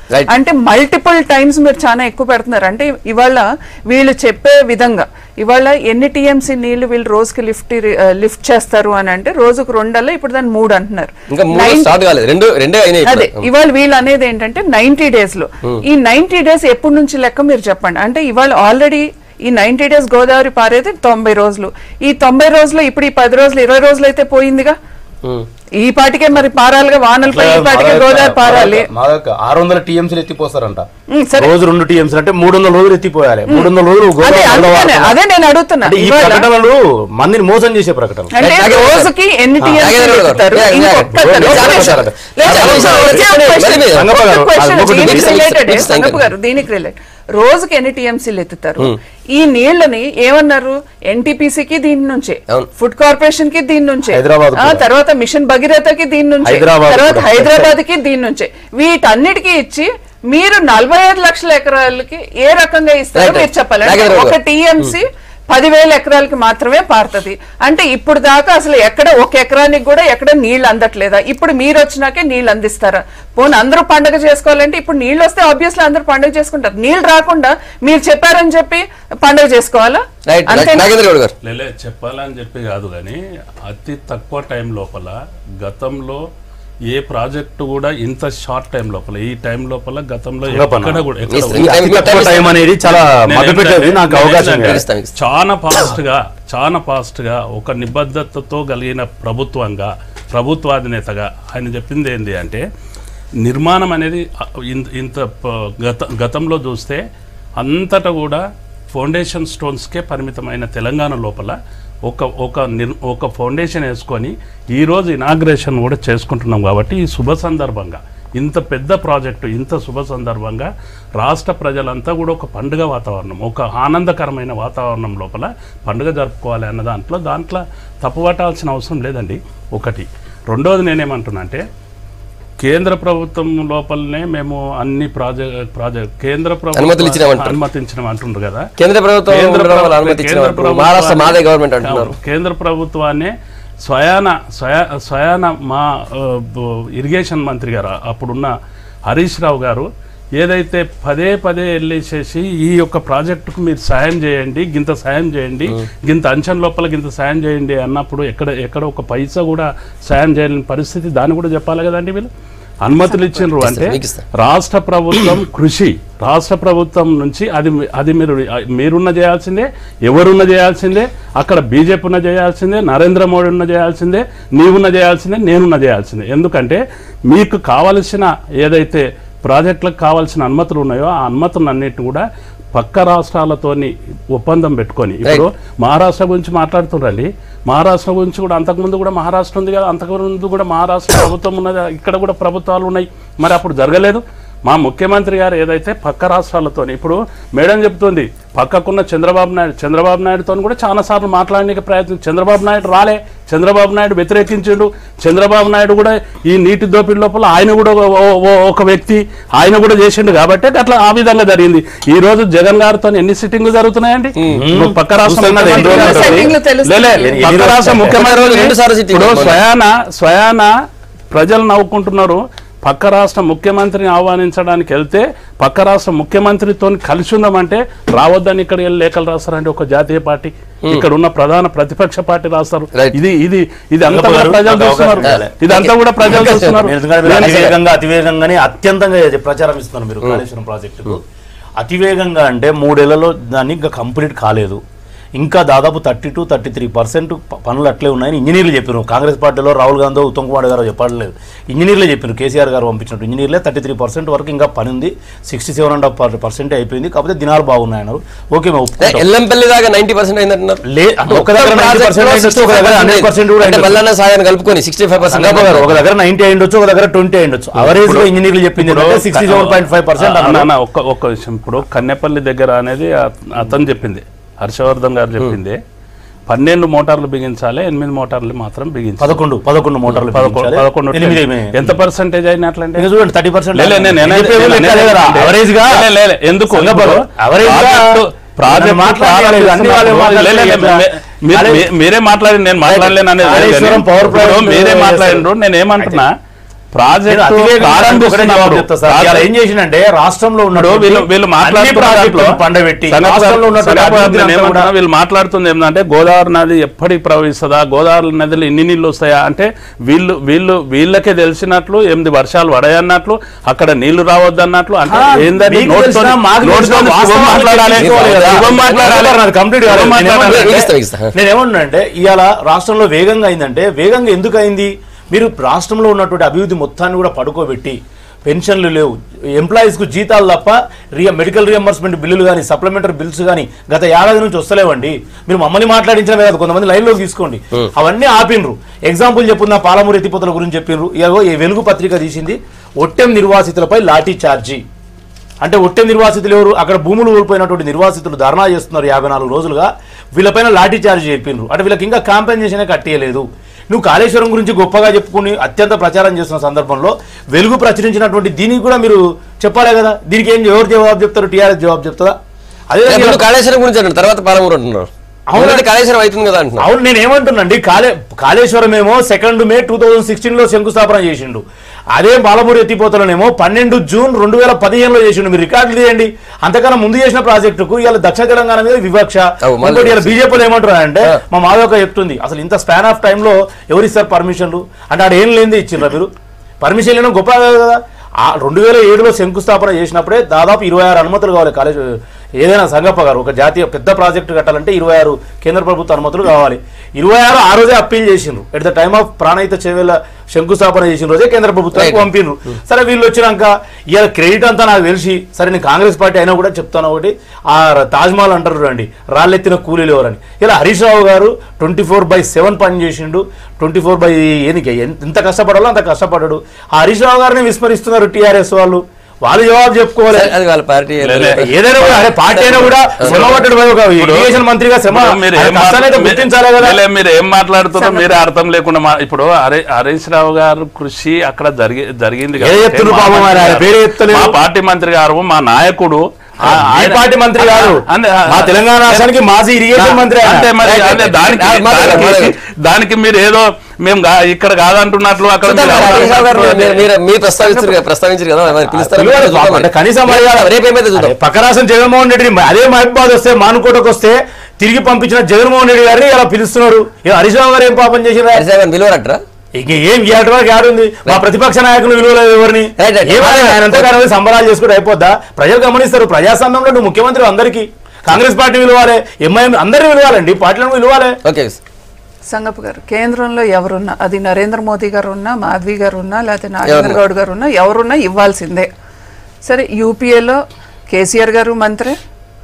S1: Right.
S4: అంటే మల్టిపుల్ టైమ్స్ మీరు చాలా ఎక్కువ పెడుతున్నారు అంటే ఇవాళ వీళ్ళు చెప్పే విధంగా ఇవాళ ఎన్ని టీఎంసీ నీళ్లు వీళ్ళు రోజుకి లిఫ్ట్ లిఫ్ట్ చేస్తారు అని అంటే రోజుకు రెండల్లో ఇప్పుడు దాన్ని మూడు అంటున్నారు
S1: ఇంకా మూడు
S4: Nine-
S1: స్టార్ట్ కాలేదు రెండు రెండే అయినాయి
S4: అదే
S1: ఇప్పుడు.
S4: ఇవాళ వీళ్ళు అనేది ఏంటంటే నైన్టీ డేస్ లో ఈ నైన్టీ డేస్ ఎప్పటి నుంచి లెక్క మీరు చెప్పండి అంటే ఇవాళ ఆల్రెడీ ఈ నైన్టీ డేస్ గోదావరి పారేది తొంభై రోజులు ఈ తొంభై రోజులు ఇప్పుడు ఈ పది రోజులు ఇరవై రోజులు అయితే పోయిందిగా
S1: ఉమ్.
S4: ఈ పాటికే మరి పారాలిగా వానలు పై ఈ పాటికే గోదావరి పారాలి
S2: మా దగ్గర ఆరు వందల టీఎంసీలు ఎత్తిపోస్తారంట
S4: ఉమ్, సరే
S2: రోజు రెండు టీఎంసీలు అంటే మూడు వందల రోజులు ఎత్తిపోయాలి మూడు వందల రోజులు
S4: అదే
S2: గోదావరి
S4: అందుకనే
S2: వాడుతున్నారు.
S4: అదే నేను అడుగుతున్నా
S2: అంటే ఈ
S4: ఇవాళ
S2: ప్రకటనలు మందిని మోసం చేసే ప్రకటనలు
S4: అంటే
S1: నాగేంద్ర గారు.
S4: రోజుకి ఎన్ని
S1: ఆ,
S4: టీఎంసీ
S1: నాగేంద్ర గారు.
S4: పెడతారు?
S1: యా, యా,
S4: ఇంకొక
S1: యా.
S4: తను-
S1: చాలా
S4: ఒక్క
S1: విషయాలు.
S4: నిమిషం.
S1: చాలా
S4: లేదు,
S1: విషయాలు.
S4: ఒకే
S1: చెప్పండి.
S4: question.
S1: మరి మీరు-
S2: రంగప్ప గారు,
S4: ఒక్క question.
S2: అది ఒకటి
S4: దీనికి
S1: మీకు
S4: related ఏ,
S1: మీకు
S4: రంగప్ప గారు దీనికి రిలేట్ రోజుకి ఎన్ని టీఎంసీలు ఎత్తుతారు ఈ నీళ్ళని ఏమన్నారు ఎన్టీపీసీకి దీని నుంచే
S1: అవును.
S4: ఫుడ్ కార్పొరేషన్ కి దీని నుంచే
S2: హైదరాబాద్
S4: ఆ,
S2: కూడా.
S4: తర్వాత మిషన్ భగీరథకి దీని నుంచే
S2: హైదరాబాద్
S4: తర్వాత
S2: కూడా.
S4: హైదరాబాద్ కి దీని నుంచే వీటన్నిటికీ ఇచ్చి మీరు నలభై ఐదు లక్షల ఎకరాలకి ఏ రకంగా ఇస్తారో
S1: Right,
S4: మీరు
S1: right.
S4: చెప్పాలి
S1: నాగేంద్ర
S4: అంటే
S1: గారు.
S4: ఒక టీఎంసీ పదివేల ఎకరాలకి మాత్రమే పారుతుంది అంటే ఇప్పుడు దాకా అసలు ఎక్కడ ఒక ఎకరానికి కూడా ఎక్కడ నీళ్లు అందట్లేదా ఇప్పుడు మీరు వచ్చినాకే నీళ్లు అందిస్తారా పోనీ అందరూ పండగ చేసుకోవాలంటే ఇప్పుడు నీళ్ళు వస్తే ఆబ్వియస్లీ అందరూ పండుగ చేసుకుంటారు నీళ్లు రాకుండా మీరు చెప్పారని చెప్పి పండుగ చేసుకోవాలా
S1: రైట్
S4: అంతేనా?
S1: నాగేంద్ర గౌడ్ గారు
S3: లేలే చెప్పాలని చెప్పి కాదు కానీ అతి తక్కువ టైం లోపల గతంలో ఏ ప్రాజెక్టు కూడా ఇంత షార్ట్ టైం లోపల ఈ టైం లోపల గతంలో
S2: రంగప్పన్న.
S3: ఎక్కడ కూడా ఎక్కడ
S1: ఈ
S3: కూడా-
S1: ఈ టైం-
S2: అతి తక్కువ టైం అనేది చాలా
S3: నేను
S2: మభ్యపెట్టేది
S3: ఏంటంటే-
S2: నాకు
S3: నేను
S2: అవకాశం
S3: ఏంటంటే
S2: లేదు.
S1: ఇస్తాం, ఇస్తాం.
S3: చాలా ఫాస్ట్ గా చాలా ఫాస్ట్ గా ఒక నిబద్ధతతో కలిగిన ప్రభుత్వంగా ప్రభుత్వాధినేతగా ఆయన చెప్పింది ఏంటి అంటే నిర్మాణం అనేది అ- ఇంత ఇంత ప- గత గతంలో చూస్తే అంతటా కూడా ఫౌండేషన్ స్టోన్స్కే పరిమితమైన తెలంగాణ లోపల ఒక ఒక నిర్ ఒక ఫౌండేషన్ వేసుకొని ఈరోజు ఇనాగ్రేషన్ కూడా చేసుకుంటున్నాం కాబట్టి ఈ శుభ సందర్భంగా ఇంత పెద్ద ప్రాజెక్టు ఇంత శుభ సందర్భంగా రాష్ట్ర ప్రజలంతా కూడా ఒక పండుగ వాతావరణం ఒక ఆనందకరమైన వాతావరణం లోపల పండుగ జరుపుకోవాలి అన్న దాంట్లో దాంట్లో తప్పుపట్టాల్సిన అవసరం లేదండి ఒకటి రెండోది నేనేమంటున్నా అంటే కేంద్ర ప్రభుత్వం లోపలనే మేము అన్ని ప్రాజెక్ట్ ప్రాజెక్ట్ కేంద్ర
S1: అనుమతులు ఇచ్చినామంటారు.
S3: అనుమతించడం అంటుండ్రు కదా
S1: కేంద్ర ప్రభుత్వం
S3: కేంద్ర
S1: ఉండడం వల్ల
S3: ప్రభు-
S1: అనుమతి ఇచ్చిన
S3: కేంద్ర
S1: వాళ్ళు
S3: ప్రభుత్వాన్ని-
S1: మహారాష్ట్ర మాదే గవర్నమెంట్ అంటున్నారు
S3: అవును. కేంద్ర ప్రభుత్వాన్ని స్వయాన స్వయా స్వయాన మా ఆ, బ- ఇరిగేషన్ మంత్రి గారు అప్పుడున్న హరీష్ రావు గారు ఏదైతే పదే పదే వెళ్ళేసేసి ఈ యొక్క ప్రాజెక్టుకు మీరు సాయం చేయండి గింత సాయం చేయండి గింత అంచన లోపల గింత సాయం చేయండి అన్నప్పుడు ఎక్కడ ఎక్కడ ఒక పైసా కూడా సాయం చేయలేని పరిస్థితి దాన్ని కూడా చెప్పాలి కదండి వీళ్ళు అనుమతులు ఇచ్చిండ్రు అంటే
S1: మీకు ఇస్తా.
S3: రాష్ట్ర ప్రభుత్వం కృషి రాష్ట్ర ప్రభుత్వం నుంచి అది మీ- అది మీరు మీరున్న చేయాల్సిందే ఎవరున్న చేయాల్సిందే అక్కడ బీజేపీ ఉన్న చేయాల్సిందే నరేంద్ర మోడీ ఉన్న చేయాల్సిందే నీవున్న చేయాల్సిందే నేనున్న చేయాల్సిందే ఎందుకంటే మీకు కావలసిన ఏదైతే ప్రాజెక్టులకు కావాల్సిన అనుమతులు ఉన్నాయో ఆ అనుమతులన్నిటిని కూడా పక్క రాష్ట్రాలతోని ఒప్పందం పెట్టుకొని ఇప్పుడు మహారాష్ట్ర గురించి మాట్లాడుతుండండి మహారాష్ట్ర గురించి కూడా అంతకుముందు కూడా మహారాష్ట్ర ఉంది కదా అంతకుముందు కూడా మహారాష్ట్ర ప్రభుత్వం ఉన్నది ఇక్కడ కూడా ప్రభుత్వాలు ఉన్నాయి మరి అప్పుడు జరగలేదు మా ముఖ్యమంత్రి గారు ఏదైతే పక్క రాష్ట్రాలతోని ఇప్పుడు మేడం చెప్తుంది పక్కకున్న చంద్రబాబు నాయుడు చంద్రబాబు నాయుడుతో కూడా చాలాసార్లు మాట్లాడడానికి ప్రయత్నం చంద్రబాబు నాయుడు రాలే చంద్రబాబు నాయుడు వ్యతిరేకించిండు చంద్రబాబు నాయుడు కూడా ఈ నీటి దోపిడి లోపల ఆయన కూడా ఓ- ఓ- ఓ- ఒక వ్యక్తి ఆయన కూడా చేసిండు కాబట్టి అట్లా ఆ విధంగా జరిగింది ఈ రోజు జగన్ గారితో ఎన్ని సిట్టింగ్లు జరుగుతున్నాయండి ఇప్పుడు పక్క రాష్ట్ర
S2: చూస్తున్నది ఎన్ని రోజులు
S3: ముఖ్యమంత్రి
S4: సిట్టింగ్లు తెలుస్తాయి.
S3: లే, లే,
S2: ఎన్ని
S3: పక్క
S2: రోజులు
S3: రాష్ట్ర
S2: ఉంటాయి?
S3: ముఖ్యమంత్రి
S1: రెండు సార్లు sitting
S3: ఇప్పుడు
S1: మొన్న.
S3: స్వయాన స్వయాన ప్రజలు నవ్వుకుంటున్నారు పక్క రాష్ట్ర ముఖ్యమంత్రిని ఆహ్వానించడానికి వెళ్తే పక్క రాష్ట్ర ముఖ్యమంత్రితో కలిసి ఉందామంటే రావద్దని ఇక్కడ వెళ్ళి లేఖలు రాస్తారండి ఒక జాతీయ పార్టీ ఇక్కడ ఉన్న ప్రధాన ప్రతిపక్ష పార్టీ రాస్తారు
S1: Right.
S3: ఇది ఇది ఇది అంతా
S2: రంగప్ప
S3: కూడా
S2: గారు,
S3: ప్రజలు
S2: నాకు అవకాశం
S3: చూస్తున్నారు
S2: ఇవ్వాలి.
S3: ఇదంతా కూడా ప్రజలు చూస్తున్నారు
S2: ఎందుకంటే మీరు అతివేగంగా అతివేగంగానే అత్యంతంగా ప్రచారం ఇస్తున్నారు మీరు కాళేశ్వరం ప్రాజెక్టుకు అతివేగంగా అంటే మూడేళ్లలో దాన్ని ఇంకా కంప్లీట్ కాలేదు ఇంకా దాదాపు thirty two thirty three percent పనులు అట్లే ఉన్నాయని ఇంజనీర్లు చెప్పారు కాంగ్రెస్ పార్టీలో రాహుల్ గాంధీ ఉత్తమ్ కుమార్ గారు చెప్పట్లేదు ఇంజనీర్లే చెప్పారు కేసీఆర్ గారు పంపించినట్టు ఇంజనీర్లే థర్టీ త్రీ పర్సెంట్ వరకు ఇంకా పని ఉంది sixty seven and half percent అయిపోయింది కాకపోతే దినాలు బాగున్నాయి అన్నారు ఓకే మేము ఒప్పుకుంటాం.
S1: ఎల్లంపల్లి దాకా నైన్టీ పర్సెంట్ అయిందంటున్నారు
S2: లే ఒక దగ్గర 90% అయ్యిండొచ్చు, ఒక దగ్గర 100% కూడా
S1: అంటే
S2: అయ్యిండొచ్చు.
S1: మల్లన్న సాయాన్ని కలుపుకొని సిక్స్టీ ఫైవ్
S2: సంగప్ప గారు ఒక
S1: పర్సెంట్
S2: దగ్గర నైన్టీ అయ్యిండొచ్చు ఒక దగ్గర ట్వంటీ అయ్యిండొచ్చు అవరేజ్ లో ఇంజనీర్లు చెప్పింది sixty seven point five percent
S3: అన్న, అన్న, ఒక్క ఒక్క విషయం ఇప్పుడు కన్నెపల్లి దగ్గర అనేది అత- అతను చెప్పింది హర్షవర్ధన్ గారు చెప్పింది పన్నెండు మోటార్లు బిగించాలి ఎనిమిది మోటార్లు మాత్రం బిగించాలి
S2: పదకొండు పదకొండు మోటార్లు
S3: పదకొండు
S2: బిగించాలి.
S3: పదకొండు
S2: ఎనిమిది
S3: ఎంత పర్సెంటేజ్ అయినట్లంటే
S2: ఇంకా చూడండి థర్టీ పర్సెంట్
S3: లే, లే, నేను అనేది- నేను అనేది ఏంటంటే-
S2: అవరేజ్ గా
S3: లే, లే, లే, ఎందుకు
S2: సంగప్ప
S3: ఇప్పుడు
S2: గారు, average గా
S3: ప్రాజెక్టు- ప్రాజెక్టు
S2: నన్ను మాట్లాడలేదు, అన్ని వాళ్ళే
S3: ప్రారంభిస్తున్నప్పుడు- లే, లే, లే,
S2: మాట్లాడలేదు.
S3: మీ- మీ- మీ- మీరే మాట్లాడి నేను మాట్లాడలేను అనేది లేదు
S2: కాళేశ్వరం
S3: కానీ
S2: పవర్
S3: ఇప్పుడు
S2: ప్రాజెక్టు
S3: మీరే
S2: చేస్తారు.
S3: మాట్లాడినరు నేను ఏమంటున్నా
S2: నేను
S3: ప్రాజెక్టు
S2: అతివేగంగా ఒకటే జవాబు
S3: ప్రారంభిస్తున్నప్పుడు
S2: చెప్తా సార్. ఇవాళ ఏం చేసిందంటే రాష్ట్రంలో ఉన్న
S3: వీళ్ళు వీళ్ళు మాట్లాడుతున్న దాంట్లో
S2: పండబెట్టి
S3: సనత్
S2: రాష్ట్రంలో
S3: గారు-
S2: ఉన్నటువంటి
S3: సనత్ గారు
S2: అభివృద్ధిని
S3: నేను
S2: అంతా కూడా
S3: ఏమంటున్నా, వీళ్ళు మాట్లాడుతుంది ఏంటంటే గోదావరి నది ఎప్పటికి ప్రవహిస్తుందా గోదావరి నదిలో ఎన్ని నీళ్ళు వస్తాయా అంటే వీళ్ళు వీళ్ళు వీళ్ళకే తెలిసినట్లు ఎనిమిది వర్షాలు పడాయన్నట్లు అక్కడ నీళ్లు రావద్దు అన్నట్లు అంటే
S2: ఆ,
S3: ఏందని
S2: మీకు
S3: నోటితో
S2: తెలిసినా మాకు
S3: నోటితో
S2: తెలిసినా
S3: శుభం
S2: వాస్తవాలు
S3: మాట్లాడాలి
S2: తెలుసుకోవాలి కదా.
S3: శుభం మాట్లాడాలి
S2: నాది కంప్లీట్ కాలేదు.
S3: శుభం
S2: నేను
S3: మాట్లాడాలి.
S2: ఏమన్నా
S1: ఇస్తా,
S2: అంటే-
S1: ఇస్తా.
S2: నేను ఏమన్నా అంటే ఇవాళ రాష్ట్రంలో వేగంగా అయిందంటే వేగంగా ఎందుకు అయింది మీరు రాష్ట్రంలో ఉన్నటువంటి అభివృద్ధి మొత్తాన్ని కూడా పడుకోబెట్టి పెన్షన్లు లేవు ఎంప్లాయీస్ కు జీతాలు తప్ప రియ మెడికల్ రియంబర్స్మెంట్ బిల్లులు కానీ సప్లిమెంటరీ బిల్స్ కానీ గత ఏడాది నుంచి వస్తలేవండి మీరు మమ్మల్ని మాట్లాడించడమే కాదు కొంతమంది లైన్లోకి తీసుకోండి అవన్నీ ఆపినరు ఎగ్జాంపుల్ చెప్పున్న పాలమూరు ఎత్తిపోతల గురించి చెప్పిండ్రు ఇగో ఈ వెలుగు పత్రిక తీసింది ఒట్టెం నిర్వాసితులపై లాఠీ చార్జీ అంటే ఒట్టె నిర్వాసితులు ఎవరు అక్కడ భూములు కోల్పోయినటువంటి నిర్వాసితులు ధర్నా చేస్తున్నారు యాభై నాలుగు రోజులుగా వీళ్ళపైన లాఠీ చార్జ్ చెప్పిండ్రు అంటే వీళ్ళకి ఇంకా కాంపెన్సేషన్ కట్టేయలేదు నువ్వు కాళేశ్వరం గురించి గొప్పగా చెప్పుకుని అత్యంత ప్రచారం చేస్తున్న సందర్భంలో వెలుగు ప్రచురించినటువంటి దీనికి కూడా మీరు చెప్పాలి కదా దీనికి ఏం ఎవరు జవాబు చెప్తారు టీఆర్ఎస్ జవాబు చెప్తుందా అదే
S1: ఇప్పుడు కాళేశ్వరం గురించి అంటారు తర్వాత పాలమూరు అంటున్నారు
S2: అవునండి.
S1: అవునంటే కాళేశ్వరం అవుతుంది కదా అంటున్నారు
S2: అవును నేను ఏమంటున్నాండి కాళే కాళేశ్వరం ఏమో second May two thousand sixteen లో శంకుస్థాపన చేసిండు అదే బాలమూరు ఎత్తిపోతలనేమో పన్నెండు జూన్ రెండు వేల పదిహేనులో చేసిండు మీరు రికార్డులు తీయండి అంతకన్నా ముందు చేసిన ప్రాజెక్టుకు ఇవాళ దక్షిణ తెలంగాణ మీద వివక్ష
S1: అవు, మళ్ళీ
S2: ఇంకోటి ఇవాళ బీజేపీలో ఏమంటారు అంటే మా మాధవక చెప్తుంది అసలు ఇంత స్పాన్ ఆఫ్ టైంలో ఎవరు ఇస్తారు పర్మిషన్లు అంటే ఆడ ఏం లేనిది ఇచ్చిండ్రా మీరు పర్మిషన్ లేని గొప్ప కాదు కదా ఆ రెండు వేల ఏడులో శంకుస్థాపన చేసినప్పుడే దాదాపు ఇరవై ఆరు అనుమతులు కావాలి కాలేజ్ ఏదైనా సంగప్ప గారు ఒక జాతీయ పెద్ద ప్రాజెక్టు కట్టాలంటే ఇరవై ఆరు కేంద్ర ప్రభుత్వ అనుమతులు కావాలి ఇరవై ఆరు ఆ రోజే అప్పీల్ చేసిండ్రు at the time of Pranahita Chevella శంకుస్థాపన చేసిన రోజే కేంద్ర ప్రభుత్వానికి
S1: Right.
S2: పంపిండ్రు సరే వీళ్ళు వచ్చినాక ఇవాళ క్రెడిట్ అంతా నాకు తెలిసి సరే నేను కాంగ్రెస్ పార్టీ అయినా కూడా చెప్తాను ఒకటి ఆ తాజ్మహల్ అంటారు రండి రాళ్ళెత్తిన కూలీలు ఎవరని ఇలా హరీష్ రావు గారు ట్వంటీ ఫోర్ బై సెవెన్ పని చేసిండు ట్వంటీ ఫోర్ బై ఏనికి ఎంత కష్టపడాలో అంత కష్టపడ్డాడు ఆ హరీష్ రావు గారిని విస్మరిస్తున్నారు టీఆర్ఎస్ వాళ్ళు వాళ్ళు జవాబు చెప్పుకోవాలి
S1: అది వాళ్ళ పార్టీ
S2: ఏదైనా కూడా అరే పార్టీ అయినా కూడా శ్రమ పట్టడు పోయి ఒక ఇరిగేషన్ మంత్రిగా శ్రమ
S3: ఇప్పుడు మీరు
S2: ఆయన
S3: ఏం
S2: కష్టాన్ని అయితే
S3: మాట్లా-
S2: గుర్తించాలి కదా
S3: లే, మీరు ఏం మాట్లాడుతున్నారో మీరే అర్థం లేకుండా మా- ఇప్పుడు హరి హరీష్ రావు గారు కృషి అక్కడ జరిగి జరిగింది
S2: ఏ
S3: కాబట్టి
S2: చెప్తున్నారు
S3: మా
S2: పాపం
S3: మంత్రి
S2: ఆయన?
S3: గారు,
S2: పేరు చెప్తలేరు.
S3: మా పార్టీ మంత్రి గారు మా నాయకుడు
S2: ఆ, ఈ పార్టీ మంత్రి గారు
S3: అంతే,
S2: మా తెలంగాణ రాష్ట్రానికి మాజీ ఇరిగేషన్ మంత్రి ఆయన.
S3: అంటే మరి
S1: రైట్,
S3: అంటే
S1: రైట్,
S3: దానికి
S1: రైట్. మాట్లాడండి,
S3: దానికి-
S1: మాట్లాడండి.
S3: దానికి మీరు ఏదో మేము గా- ఇక్కడ కాదంటున్నట్లు అక్కడ
S1: చూద్దాం
S3: మీరు
S1: మరి, హరీష్ రావు గారు
S3: అవసరం
S1: మీరు- మీరు మీరు ప్రస్తావించారు కదా ప్రస్తావించారు కదా మరి పిలుస్తారా
S2: పిలవాలి
S1: చూద్దాం
S2: పాపం.
S1: మరి.
S2: అంటే కనీసం మర్యాద.
S1: రేపు ఏమైతే చూద్దాం
S2: అరే, పక్క రాష్ట్రం జగన్మోహన్ రెడ్డి అదే మహబూబాద్ వస్తే మానుకోటకు వస్తే తిరిగి పంపించిన జగన్మోహన్ రెడ్డి గారిని ఇలా పిలుస్తున్నారు ఏ హరీష్ రావు గారు ఏం పాపం చేసిరా
S1: హరీష్ రావు గారిని పిలువరంటారా
S2: ఇంక ఏం ఏడు వరకు ఏడుంది మా ప్రతిపక్ష నాయకులు విలువలేదు ఎవరిని
S1: రైట్, రైట్.
S2: ఏమైనా ఆయన అంతా కానీ సంబరాలు చేసుకుంటే అయిపోద్దా ప్రజలు గమనిస్తారు ప్రజాస్వామ్యంలో నువ్వు ముఖ్యమంత్రి అందరికీ కాంగ్రెస్ పార్టీ విలువాలి ఎంఐఎం అందరినీ విలువాలండి పార్టీలను విలువాలి
S1: ఓకే
S4: సంగప్ గారు కేంద్రంలో ఎవరున్నా అది నరేంద్ర మోదీ గారు ఉన్నా మాధవి గారు ఉన్నా లేకపోతే నాగేంద్ర గౌడ్ గారు ఉన్నా ఎవరున్నా ఇవ్వాల్సిందే సరే యూపీఏలో కేసీఆర్ గారు మంత్రి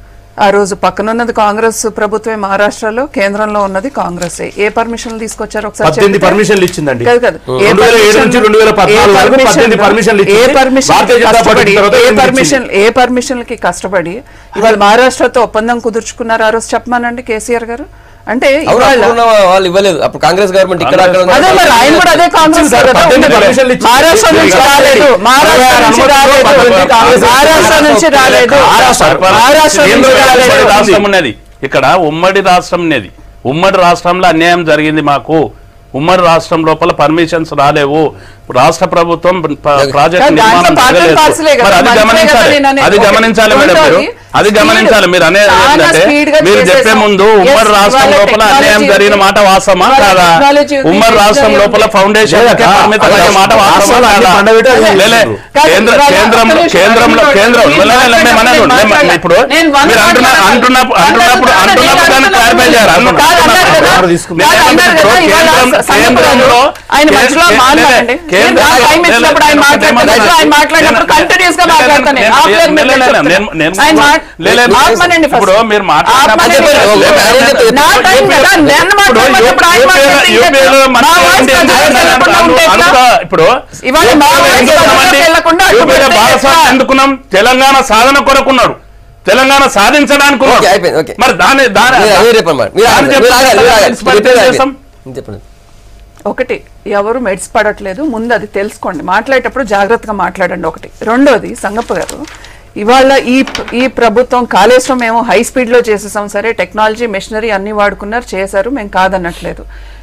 S4: ఆ రోజు పక్కనున్నది కాంగ్రెస్ ప్రభుత్వమే మహారాష్ట్రలో కేంద్రంలో ఉన్నది కాంగ్రెస్ ఏ పర్మిషన్లు తీసుకొచ్చారు ఒకసారి
S2: పద్దెనిమిది
S4: చెప్తే?
S2: పర్మిషన్లు ఇచ్చిందండి
S4: కాదు కాదు ఏ
S2: రెండు వేల ఏడు నుంచి
S4: permission-
S2: రెండు వేల పద్నాలుగు
S4: ఏ
S2: వరకు
S4: permission-
S2: పద్దెనిమిది పర్మిషన్లు
S4: ఏ
S2: ఇచ్చింది.
S4: పర్మిషన్
S2: భారతీయ జనతా పార్టీ
S4: కష్టపడి
S2: తర్వాత
S4: ఏ
S2: ఎనిమిది
S4: పర్మిషన్ ఏ పర్మిషన్లకి కష్టపడి ఇవాళ మహారాష్ట్రతో ఒప్పందం కుదుర్చుకున్నారు ఆ రోజు చెప్పమానండి కేసీఆర్ గారు అంటే
S1: అవును
S4: ఇవాళ
S1: అప్పుడు ఉన్న వాళ్ళు ఇవ్వలేదు అప్పుడు కాంగ్రెస్ గవర్నమెంట్ ఇక్కడ అక్కడ ఉన్న-
S4: అదే మరి ఆయన కూడా అదే కాంగ్రెస్
S2: సార్,
S4: కదా
S2: పద్దెనిమిది
S4: ఉన్నది.
S2: పర్మిషన్లు ఇచ్చింది.
S4: మహారాష్ట్ర నుంచి రాలేదు మహారాష్ట్ర నుంచి రాలేదు మహారాష్ట్ర నుంచి రాలేదు మహారాష్ట్ర నుంచి
S3: ఉమ్మడి
S4: రాలేదు
S3: రాష్ట్రం ఉన్నది ఇక్కడ ఉమ్మడి రాష్ట్రం ఉన్నది ఉమ్మడి రాష్ట్రంలో అన్యాయం జరిగింది మాకు ఉమ్మడి రాష్ట్రం లోపల పర్మిషన్స్ రాలేవు రాష్ట్ర ప్రభుత్వం ప- ప్రాజెక్ట్
S4: కానీ దాంట్లో
S3: నిర్మాణం
S4: పార్టీ
S3: జరగలేదు.
S4: పార్సలే కదా,
S3: మరి అది
S4: మంచిదే
S3: గమనించాలి
S4: కదా నేను అనేది.
S3: అది గమనించాలి మేడం మీరు
S4: రెండోది,
S3: అది
S4: speed.
S3: గమనించాలి మీరు అనేది
S4: చాలా
S3: ఏంటంటే
S4: speed గా
S3: మీరు చెప్పే
S4: చేసేసాం.
S3: ముందు
S4: Yes,
S3: ఉమ్మడి రాష్ట్రం
S4: ఇవాళ
S3: లోపల అన్యాయం
S4: technology
S3: జరిగిన
S4: ఉంది.
S3: మాట వాస్తవమా
S4: ఇవాళ
S3: కాదా
S4: technology ఉంది,
S3: ఉమ్మడి రాష్ట్రం
S4: history
S3: లోపల
S4: ఉంది.
S3: ఫౌండేషన్
S2: లేదా
S3: పరిమితమైన మాట వాస్తవమా
S2: రాష్ట్రాలు అన్ని
S3: కాదా?
S2: పండబెట్టి అది
S3: లే, లే.
S4: కాదు,
S3: కేంద్ర
S4: ఇవాళ
S3: కేంద్రంలో
S4: ఒక్క నిమిషం,
S3: కేంద్రంలో
S4: ఒక్క
S3: కేంద్రం
S4: నిమిషం.
S3: లే, లే, లే, మేము అనను.
S4: నేను
S3: లే,
S4: మాట్లాడను.
S3: ఇప్పుడు
S4: నేను వంద
S3: మీరు అంటున్న
S4: మాట్లాడను.
S3: అంటున్నప్పుడు అంటున్నప్పుడు
S4: కాదు,
S3: అంటున్నప్పుడు దాన్ని
S4: కాదు,
S3: క్లారిఫై చేయాలి
S4: కాదు,
S3: అంటున్నా-
S4: అన్నారు కదా.
S2: ఎవరు తీసుకున్నారు?
S4: కాదు, అన్నారు కదా, ఇవాళ
S3: కేంద్రం-
S4: సంగతి
S3: కేంద్రంలో
S4: ఆయన మధ్యలో
S3: కే-
S4: మాట్లాడండి
S3: కేంద్ర-
S4: నేను నాకు టైం ఇచ్చినప్పుడు ఆయన
S3: నేను-
S4: మాట్లాడతాను ఆయన మాట్లాడినప్పుడు
S3: నేను-
S4: కంటిన్యూస్ గా
S3: నేను-
S4: మాట్లాడతాను నేను.
S3: నేను-
S4: ఆఫ్ లైన్
S3: నేను-
S4: మీద
S3: నేను-
S4: చెప్తాను.
S3: నేను- నేను-
S4: ఆయన మా-
S3: లే, లే,
S4: ఆపమనండి first.
S3: ఇప్పుడు మీరు మాట్లాడినప్పుడు
S4: ఆపమనండి
S1: చెప్పండి,
S4: first.
S1: ఓకే, ఆయన చెప్తే
S4: నా టైం కదా నేను మాట్లాడినప్పుడు ఆయన మాట్లాడితే
S3: యూపీఏలో
S4: ఇంకెట్లా?
S3: మన
S4: మా వాయిస్
S3: ఏంటి అంటే
S4: కంట్రోల్ చేయకుండా ఉంటే ఎట్లా?
S3: అనుకో- ఇప్పుడు
S4: ఇవాళ మా వాయిస్
S3: ఎందుకు
S4: కంట్రోల్
S3: ఉన్నామండి?
S4: చేయకుండా అటు
S3: యూపీలో
S4: పెడితే
S3: భాగస్వామ్యం
S4: ఎట్లా?
S3: ఎందుకున్నాం తెలంగాణ సాధన కొరకున్నాడు తెలంగాణ సాధించడానికి ఉన్నాడు.
S1: ఓకే, అయిపోయింది, ఓకే.
S3: మరి దాని దాని
S1: మీరు అదే చెప్పండి మీరు
S3: దాన్ని
S1: ఆగండి, మీరు ఆగాలి, మీరు ఆగాలి.
S3: చెప్పి మరి
S1: చెప్పేది
S3: చేస్తాం.
S1: అయిపోయింది. చెప్పండి
S4: ఒకటి ఎవరు మెడ్స్ పడట్లేదు ముందు అది తెలుసుకోండి మాట్లాడేటప్పుడు జాగ్రత్తగా మాట్లాడండి ఒకటి రెండోది సంగప్ప గారు ఇవాళ ఈ ఈ ప్రభుత్వం కాళేశ్వరం మేము హై స్పీడ్లో చేసేసాం సరే టెక్నాలజీ మెషినరీ అన్ని వాడుకున్నారు చేశారు మేము కాదనట్లేదు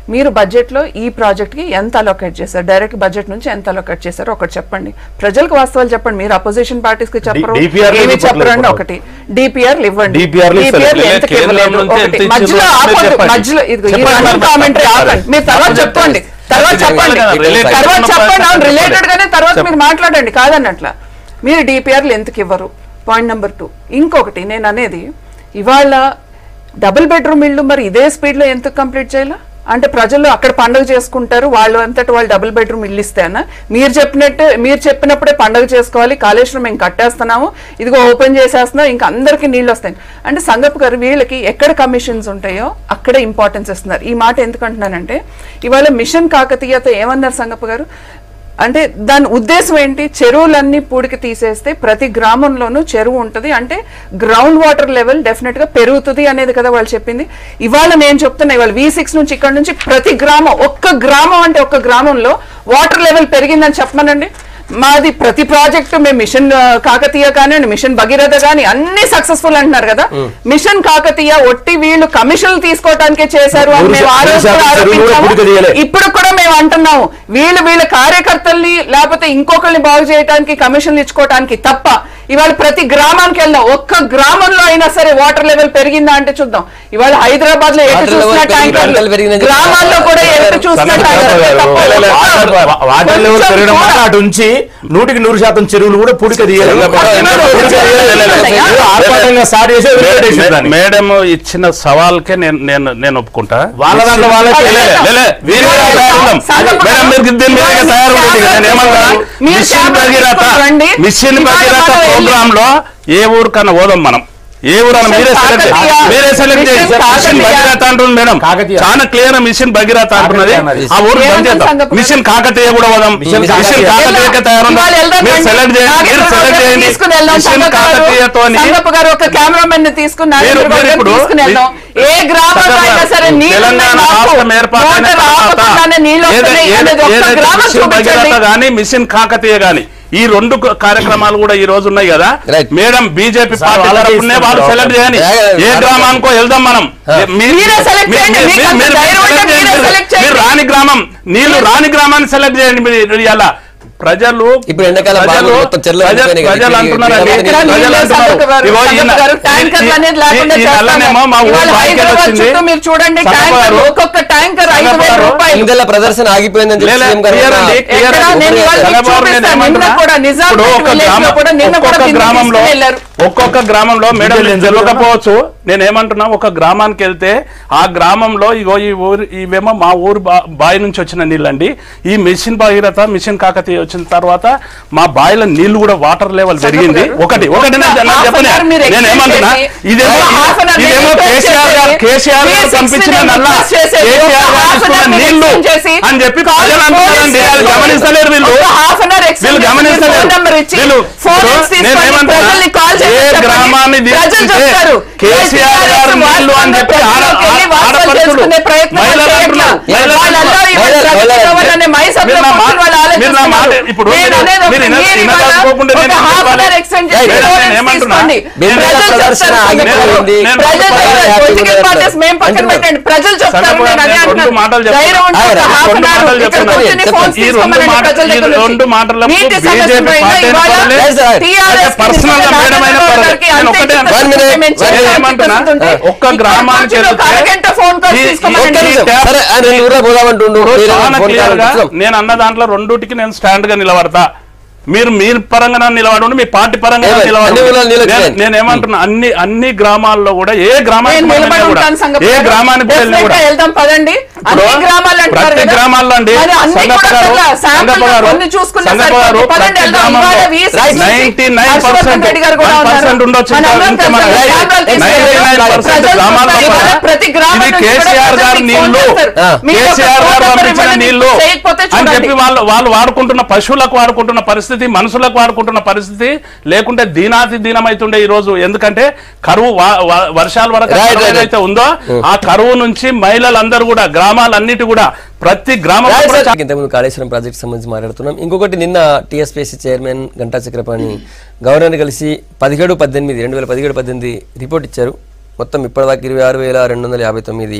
S4: మీరు బడ్జెట్లో ఈ ప్రాజెక్ట్కి ఎంత అలొకేట్ చేశారు డైరెక్ట్ బడ్జెట్ నుంచి ఎంత అలొకేట్ చేశారు ఒకటి చెప్పండి ప్రజలకు వాస్తవాలు చెప్పండి మీరు అపోజిషన్ పార్టీస్ కి చెప్పరు
S5: DPR లు
S4: ఏమి
S5: ఇవ్వట్లేదు
S4: చెప్పరు అండి
S5: ఇప్పుడు.
S4: ఒకటి డిపిఆర్ ఇవ్వండి
S5: DPR లు ఇస్తలేదు.
S4: DPR లు ఎంతకి
S3: కేంద్రం
S4: ఇవ్వలేదు?
S3: నుంచి
S4: ఒకటి.
S3: ఎంత
S4: మధ్యలో
S3: ఇచ్చిందో మీరు
S4: ఆపొద్దు.
S3: చెప్పండి.
S4: మధ్యలో ఇదిగో ఈ
S3: చెప్పండి
S4: రన్నింగ్
S3: మరి.
S4: కామెంటరీ
S3: చెప్పండి.
S4: ఆపండి మీరు తర్వాత చెప్పండి తర్వాత చెప్పండి
S3: Related
S4: తర్వాత
S3: ఉన్న
S4: చెప్పండి అవును
S3: చెప్పండి.
S4: రిలేటెడ్ గానే తర్వాత మీరు మాట్లాడండి కాదన్నట్ల మీరు డిపిఆర్లు ఎందుకు ఇవ్వరు పాయింట్ నెంబర్ టూ ఇంకొకటి నేను అనేది ఇవాళ డబుల్ బెడ్రూమ్ ఇల్లు మరి ఇదే స్పీడ్ లో ఎందుకు కంప్లీట్ చేయాలా అంటే ప్రజలు అక్కడ పండుగ చేసుకుంటారు వాళ్ళు అంతటి వాళ్ళు డబుల్ బెడ్రూమ్ ఇల్లు ఇస్తేనా మీరు చెప్పినట్టు మీరు చెప్పినప్పుడే పండుగ చేసుకోవాలి కాళేశ్వరం మేము కట్టేస్తున్నాము ఇదిగో ఓపెన్ చేసేస్తున్నాం ఇంకా అందరికీ నీళ్ళు వస్తాయి అంటే సంగప్ గారు వీళ్ళకి ఎక్కడ కమిషన్స్ ఉంటాయో అక్కడే ఇంపార్టెన్స్ ఇస్తున్నారు ఈ మాట ఎందుకు అంటున్నానంటే ఇవాళ మిషన్ కాకతీయతో ఏమన్నారు సంగప్ గారు అంటే దాని ఉద్దేశం ఏంటి చెరువులన్నీ పూడికి తీసేస్తే ప్రతి గ్రామంలోనూ చెరువు ఉంటుంది అంటే గ్రౌండ్ వాటర్ లెవెల్ డెఫినెట్ గా పెరుగుతుంది అనేది కదా వాళ్ళు చెప్పింది ఇవాళ నేను చెప్తున్నా ఇవాళ వి సిక్స్ నుంచి ఇక్కడ నుంచి ప్రతి గ్రామం ఒక్క గ్రామం అంటే ఒక్క గ్రామంలో వాటర్ లెవెల్ పెరిగిందని చెప్పమనండి మాది ప్రతి ప్రాజెక్ట్ మేము మిషన్ ఆ, కాకతీయ కానివ్వండి మిషన్ భగీరథ కానీ అన్ని సక్సెస్ఫుల్ అంటున్నారు కదా మిషన్ కాకతీయ ఒట్టి వీళ్ళు కమిషన్లు తీసుకోవటానికే చేశారు అని
S5: మూడు
S4: మేము ఆ రోజు
S5: శాతం
S4: కూడా
S5: చెరువులు కూడా
S4: ఆరోపించాము.
S5: పూడిక తీయలే.
S4: ఇప్పుడు కూడా మేము అంటున్నాము వీళ్ళు వీళ్ళ కార్యకర్తల్ని లేకపోతే ఇంకొకరిని బాగు చేయడానికి కమిషన్లు ఇచ్చుకోవడానికి తప్ప ఇవాళ ప్రతి గ్రామానికి వెళ్దాం ఒక్క గ్రామంలో అయినా సరే వాటర్ లెవెల్ పెరిగిందా అంటే చూద్దాం ఇవాళ హైదరాబాద్ లో ఎటు
S1: Water
S4: చూసిన
S1: level పెరిగి-
S4: ట్యాంకర్లు
S1: water level పెరిగిందని చెప్పి
S4: గ్రామాల్లో కూడా ఎటు చూసిన
S5: సంగతి
S4: ట్యాంకర్లు
S5: గారు,
S4: తప్ప
S5: లే, లే,
S4: ఒక్క-
S5: వాటర్- వాటర్ లెవెల్
S4: కొంచెం
S5: పెరగడం వల్ల
S4: కూడా-
S5: అటు ఉంచి నూటికి నూరు శాతం చెరువులు కూడా పూడిక తీయాలి పూడిక తీయాలి. ఏదో ఆర్భాటంగా స్టార్ట్ చేసి వదిలిపెట్టేసారు దాన్ని.
S3: మేడం ఇచ్చిన సవాల్కే నేను నేను నేను ఒప్పుకుంటా
S5: వాళ్ళ దాంట్లో వాళ్ళకే
S3: లే, లే, లే, లే, వీరే తయారుందాం. మేడం మీరు దీని మీదగా తయారుండండి నేను ఏమంటా
S4: మీరు
S3: మిషన్
S4: కెమెరా
S3: భగీరథ
S4: తీసుకొని రండి.
S3: మిషన్
S4: ఇవాళ
S3: భగీరథ
S4: మనం వెళ్ళి-
S3: ప్రోగ్రామ్ లో ఏ ఊరికన్నా పోదాం మనం ఏ ఊరన్నా మీరే సెలెక్ట్
S4: కాకతీయ.
S3: మీరే సెలెక్ట్ చేయండి
S4: మిషన్
S3: మిషన్
S4: కాకతీయ.
S3: భగీరథ అంటుంది మేడం
S5: కాకతీయ.
S3: చాలా క్లియర్ మిషన్ భగీరథ అంటున్నది
S5: కాకతీయ అన్నది.
S3: ఆ ఊరు బంద్
S4: ఏమన్నా
S3: చేద్దాం
S4: సంగతి?
S3: మిషన్ కాకతీయ కూడా పోదాం
S5: మిషన్
S3: మిషన్
S5: కాకతీయ.
S3: కాకతీయకే తయారుందాం
S4: ఇవాళ వెళ్దాం
S3: మీరు
S4: రండి.
S3: సెలెక్ట్ చేయండి మీరు
S4: నాగేశ్వరరావు
S3: సెలెక్ట్
S4: గారిని
S3: చేయండి
S4: తీసుకుని వెళ్దాం.
S3: మిషన్
S4: సంగప్ప గారు-
S3: కాకతీయతోని
S4: సంగప్ప గారు ఒక కెమెరామెన్ ని తీసుకుని
S3: మీరు-
S4: నాగేశ్వరరావు
S3: మీరు
S4: గారిని
S3: ఇప్పుడు
S4: తీసుకుని వెళ్దాం ఏ గ్రామంలో
S3: సంగప్ప
S4: అయినా
S3: గారు,
S4: సరే నీళ్ళు
S3: తెలంగాణ
S4: ఉన్నాయి మాకు.
S3: రాష్ట్రం ఏర్పాటైన
S4: మోటార్
S3: తర్వాత
S4: ఆపకుండానే నీళ్ళు
S3: ఏద-
S4: వస్తున్నాయి
S3: ఏద-
S4: అనేది ఒక్క
S3: ఏదైతే
S4: గ్రామం
S3: మిషన్
S4: చూపించండి
S3: భగీరథ గాని మిషన్ కాకతీయ గాని ఈ రెండు క- కార్యక్రమాలు కూడా ఈ రోజు ఉన్నాయి కదా
S1: Right.
S3: Madam BJP
S5: sir,
S3: party
S5: వాళ్ళకే
S3: తరఫునే వాళ్ళు
S5: ఇస్తున్నారు.
S3: సెలెక్ట్ చేయండి
S1: Yeah, yeah,
S3: ఏ
S1: yeah.
S3: గ్రామానికో వెళ్దాం మనం మీ-
S4: మీరే select
S3: మీ-
S4: చేయండి.
S3: మీ-
S4: మీకు అంత
S3: మీరు- మీరు
S4: ధైర్యం ఉంటే
S3: select
S4: మీరే
S3: చేయండి.
S4: select చేయండి.
S3: మీరు రాని గ్రామం నీళ్లు రాని గ్రామాన్ని సెలెక్ట్ చేయండి మీరు ఇలా ప్రజలు
S1: ఇప్పుడు ఎండాకాలం బాగా
S3: ప్రజలు
S1: మొత్తం చెర్లు
S3: ప్రజలు-
S1: నిండిపోయినాయి కదా.
S3: ప్రజలు
S1: ఈ-
S3: అంటున్నారండి
S1: ఎక్కడ
S3: ప్రజలు
S4: నీళ్ళు
S3: అంటున్నారు.
S4: సంగప్ప గారు,
S3: ఇగో
S4: సంగప్ప
S3: ఈయన-
S4: గారు, ట్యాంకర్లు
S3: ఈ-
S4: అనేది లేకుండా
S3: ఈ- ఈ
S4: చేస్తాము.
S3: నల్లనేమో మా ఊరు
S4: ఇవాళ
S3: బాయికి
S4: హైదరాబాద్
S3: వచ్చింది.
S4: చుట్టూ మీరు చూడండి
S3: సంగప్ప
S4: ట్యాంకర్లు
S3: గారు,
S4: ఒక్కొక్క ట్యాంకర్ ఐదు
S3: సంగప్ప
S4: వేల
S3: గారు,
S4: రూపాయలు
S1: ఇందులో ప్రదర్శన ఆగిపోయిందని చెప్పి
S3: లే, లే,
S1: సీఎం గారు
S3: clear అండి,
S1: అన్నారు.
S3: clear
S4: ఎక్కడ
S3: అండి.
S4: నేను ఇవాళ మీకు
S3: చంద్రబాబు
S4: చూపిస్తాను.
S3: నేను ఏమంటున్నా?
S4: నిన్న కూడా నిజాం
S3: ఇప్పుడు
S4: పేట
S3: ఒక్క
S4: village లో
S3: గ్రామం-
S4: కూడా నిన్న కూడా
S3: ఒక్కొక్క
S4: బిందెలు
S3: గ్రామంలో
S4: తీసుకుని వెళ్ళారు.
S3: ఒక్కొక్క గ్రామంలో మేడం
S5: బిందెలు
S3: నేను
S5: ఎందుకు
S3: తెలియకపోవచ్చు నేను ఏమంటున్నా ఒక గ్రామానికి వెళ్తే ఆ గ్రామంలో ఇగో ఈ ఊరు ఇవేమో మా ఊరు బా- బావి నుంచి వచ్చిన నీళ్ళండి ఈ మిషన్ భగీరథ మిషన్ కాకతీయ వచ్చిన తర్వాత మా బావిలో నీళ్లు కూడా వాటర్ లెవెల్ పెరిగింది
S4: గారు,
S3: ఒకటి ఒకటి నేను
S4: ఒక్క
S3: నాకు
S4: half an
S3: చెప్పనే
S4: hour మీరు
S3: నేను
S4: explain
S3: ఏమంటున్నా
S4: చేసి,
S3: ఇదేమో
S4: ఒక్క half an hour మీరు
S3: ఇదేమో
S4: explain
S3: కేసీఆర్ గారు
S4: చేసి,
S3: కేసీఆర్ గారు
S4: మీరు
S3: పంపించిన
S4: six
S3: నల్ల
S4: minutes చేసేది,
S3: కేసీఆర్
S4: ఒక్క
S3: గారు
S4: half an
S3: ఇస్తున్న
S4: hour మీరు
S3: నీళ్లు
S4: explain చేసి,
S3: అని చెప్పి
S4: call
S3: ప్రజలు
S4: police
S3: అంటున్నారండి అది
S4: station
S3: గమనిస్తలేరు వీళ్ళు
S4: ఒక half an hour explain
S3: వీళ్ళు
S4: చేసి,
S3: గమనిస్తలేరు
S4: phone number ఇచ్చి,
S3: వీళ్ళు
S4: phone
S3: ఇప్పుడు
S4: తీసుకొని
S3: నేను ఏమంటున్నా?
S4: ప్రజల్ని call చేసి
S3: ఏ
S4: చెప్పండి.
S3: గ్రామాన్ని
S4: ప్రజలు
S3: తీసుకుంటే
S4: చెప్తారు.
S3: కేసీఆర్ గారు నీళ్లు అని చెప్పి ఆడ-
S4: ప్రజల్లోకి వెళ్ళి వాస్తవాలు
S3: ఆడపడుచులు
S4: తెలుసుకునే ప్రయత్నం
S3: మహిళలు
S4: చేయట్లా.
S3: అంటున్నారు. మహిళలు
S4: వాళ్ళందరూ
S3: అంటున్నారు.
S4: ఇవాళ
S1: మహిళలు-
S4: ప్రగతి
S1: మహిళలు-
S4: భవన్ అనే మై సభలో
S3: మీరు నా మాట-
S4: కూర్చొని వాళ్ళు
S3: మీరు నా మాట
S4: ఆలోచిస్తున్నారు.
S3: ఇప్పుడు
S4: నేను
S3: మీరు-
S4: అనేది
S3: మీరు
S4: ఒకటి,
S3: విన-
S4: మీరు
S3: వినగా
S4: ఇవాళ
S3: పోకుండా
S4: ఒక
S3: నేను
S4: half an
S3: చెప్పాలి.
S4: hour extend
S3: Right.
S4: చేసి
S3: నేను
S4: phone
S3: ఏమంటున్నా?
S4: తీసుకోండి.
S1: బిందెల
S4: ప్రజలు
S1: ప్రదర్శన
S4: చెప్తారు.
S1: ఆగిపోయింది.
S3: నేను-
S4: ప్రజలు
S3: నేను-
S4: చెప్తారు. పొలిటికల్
S1: నేను-
S4: పార్టీస్ మేము పక్కన
S1: అంటున్నారు.
S4: పెట్టండి ప్రజలు చెప్తారు
S3: సంగప్ప
S4: నేను అదే
S3: నేను రెండు
S4: అంటున్నాను.
S3: మాటలు చెప్తాను.
S4: ధైర్యం ఉంటే
S1: ఆగరా,
S4: ఒక half
S3: రెండు
S4: an hour
S3: మాటలు
S4: ఇక్కడ
S3: చెప్తాను.
S4: కూర్చొని
S1: చెప్పండి.
S4: phones
S3: ఈ రెండు
S4: తీసుకోమనండి
S3: మాట-
S4: ప్రజల
S3: ఈ
S4: దగ్గర నుంచి.
S3: రెండు మాటలకు
S4: నీటి
S3: BJP
S4: సమస్య పైన
S3: పార్టీ
S4: ఇవాళ
S3: పర్వాలేదు.
S1: లేదు సార్.
S4: TRS కి
S3: పర్సనల్ గా
S4: నిజంగా
S3: మేడం అయినా
S4: నాగేశ్వరరావు
S3: పర్వాలేదు.
S4: గారికి
S3: నేను
S4: అంతే
S3: ఒకటే
S4: చిత్తశుద్ధి
S1: One minute.
S4: మేము చేయాలి
S3: నేను ఏమంటున్నా?
S4: అనుకుంటుంటే
S3: ఒక్క
S4: ఇక్కడ
S3: గ్రామానికి
S4: కూర్చొని ఒక
S3: వెళ్తే
S4: అరగంట ఫోన్ కాల్
S3: ఈ- ఈ-
S4: తీసుకోమనండి.
S1: ఒక్క నిమిషం. సరే ఆయన రెండు ఊర్లో పోదామంటుండు మీరు
S3: చాలా
S1: ఫోన్
S3: క్లియర్
S1: కాల్
S3: గా
S1: చేస్తున్నాం.
S3: నేను అన్న దాంట్లో రెండుటికి నేను స్టాండ్ గా నిలబడతా మీరు మీరు పరంగా నన్ను నిలబడండి మీ పార్టీ పరంగా నన్ను
S1: ఏమై? అన్ని ఊర్లలో నీళ్ళు
S3: నిలబడండి
S1: వచ్చినాయి.
S3: నేను ఏమంటున్నా అన్ని అన్ని గ్రామాల్లో కూడా ఏ గ్రామానికి
S4: నేను
S3: వెళ్ళినా
S4: నిలబడి
S3: కూడా
S4: ఉంటాను సంగతి
S3: ఏ
S4: గారు.
S3: గ్రామానికి వెళ్ళినా
S4: Definitely
S3: కూడా
S4: గా వెళ్దాం పదండి అన్ని
S3: ఇప్పుడు
S4: గ్రామాలు అంటారు
S3: ప్రతి
S4: కదా.
S3: గ్రామాల్లో అండి
S4: మరి అన్ని
S3: సంగప్ప
S4: కూడా
S3: గారు
S4: అట్లా sample
S3: సంగప్ప
S4: గా
S3: గారు
S4: కొన్ని చూసుకున్నా
S3: సంగప్ప
S4: సరిపోతుంది.
S3: గారు
S4: పదండి
S3: ప్రతి
S4: వెళ్దాం.
S3: గ్రామంలో
S4: ఇవాళ వీసీ నుంచి
S3: 99%
S4: హర్షవర్ధన్ రెడ్డి గారు కూడా
S3: 1%
S4: ఉన్నారు.
S3: ఉండొచ్చు ఇంకా-
S4: మనందరం
S3: ఇంకా మన
S4: కలిసి
S3: రైట్.
S4: కెమెరాలు తీసుకెళ్ళి
S3: 99%
S4: ప్రజలు
S3: గ్రామాల్లో
S4: చూస్తారు.
S3: కూడా
S4: ఇవాళ ప్రతి గ్రామం
S3: ఇది
S4: నుంచి కూడా
S3: కేసీఆర్
S4: ప్రజలు
S3: గారి
S4: మీకు
S3: నీళ్లు
S4: ఫోన్ చేస్తారు.
S1: ఆ.
S4: మీరు ఒక
S3: కేసీఆర్
S4: ఫోన్
S3: గారు
S4: నెంబర్
S3: పంపించిన
S4: ఇవ్వండి.
S3: నీళ్లు
S4: చేయకపోతే
S3: అని
S4: చూడండి.
S3: చెప్పి వాళ్ళు వాళ్ళు వాడుకుంటున్న పశువులకు వాడుకుంటున్న పరిస్థితి మనుషులకు వాడుకుంటున్న పరిస్థితి లేకుంటే దీనాతి దీనమైతుండే ఈ రోజు ఎందుకంటే కరువు వా- వా- వర్షాల వరకు
S1: Right,
S3: కరువు
S1: right, right.
S3: ఏదైతే ఉందో ఆ కరువు నుంచి మహిళలందరూ కూడా గ్రామాలన్నిటి కూడా ప్రతి గ్రామం
S1: రాయ్
S3: కూడా
S1: సార్, ఇంతకుముందు కాళేశ్వరం ప్రాజెక్ట్ సంబంధించి మాట్లాడుతున్నాం ఇంకొకటి నిన్న TSPSC chairman Ganta Chakrapani governor కలిసి పదిహేడు పద్దెనిమిది రెండు వేల పదిహేడు పద్దెనిమిది రిపోర్ట్ ఇచ్చారు మొత్తం ఇప్పటిదాకా ఇరవై ఆరు వేల రెండు వందల యాభై తొమ్మిది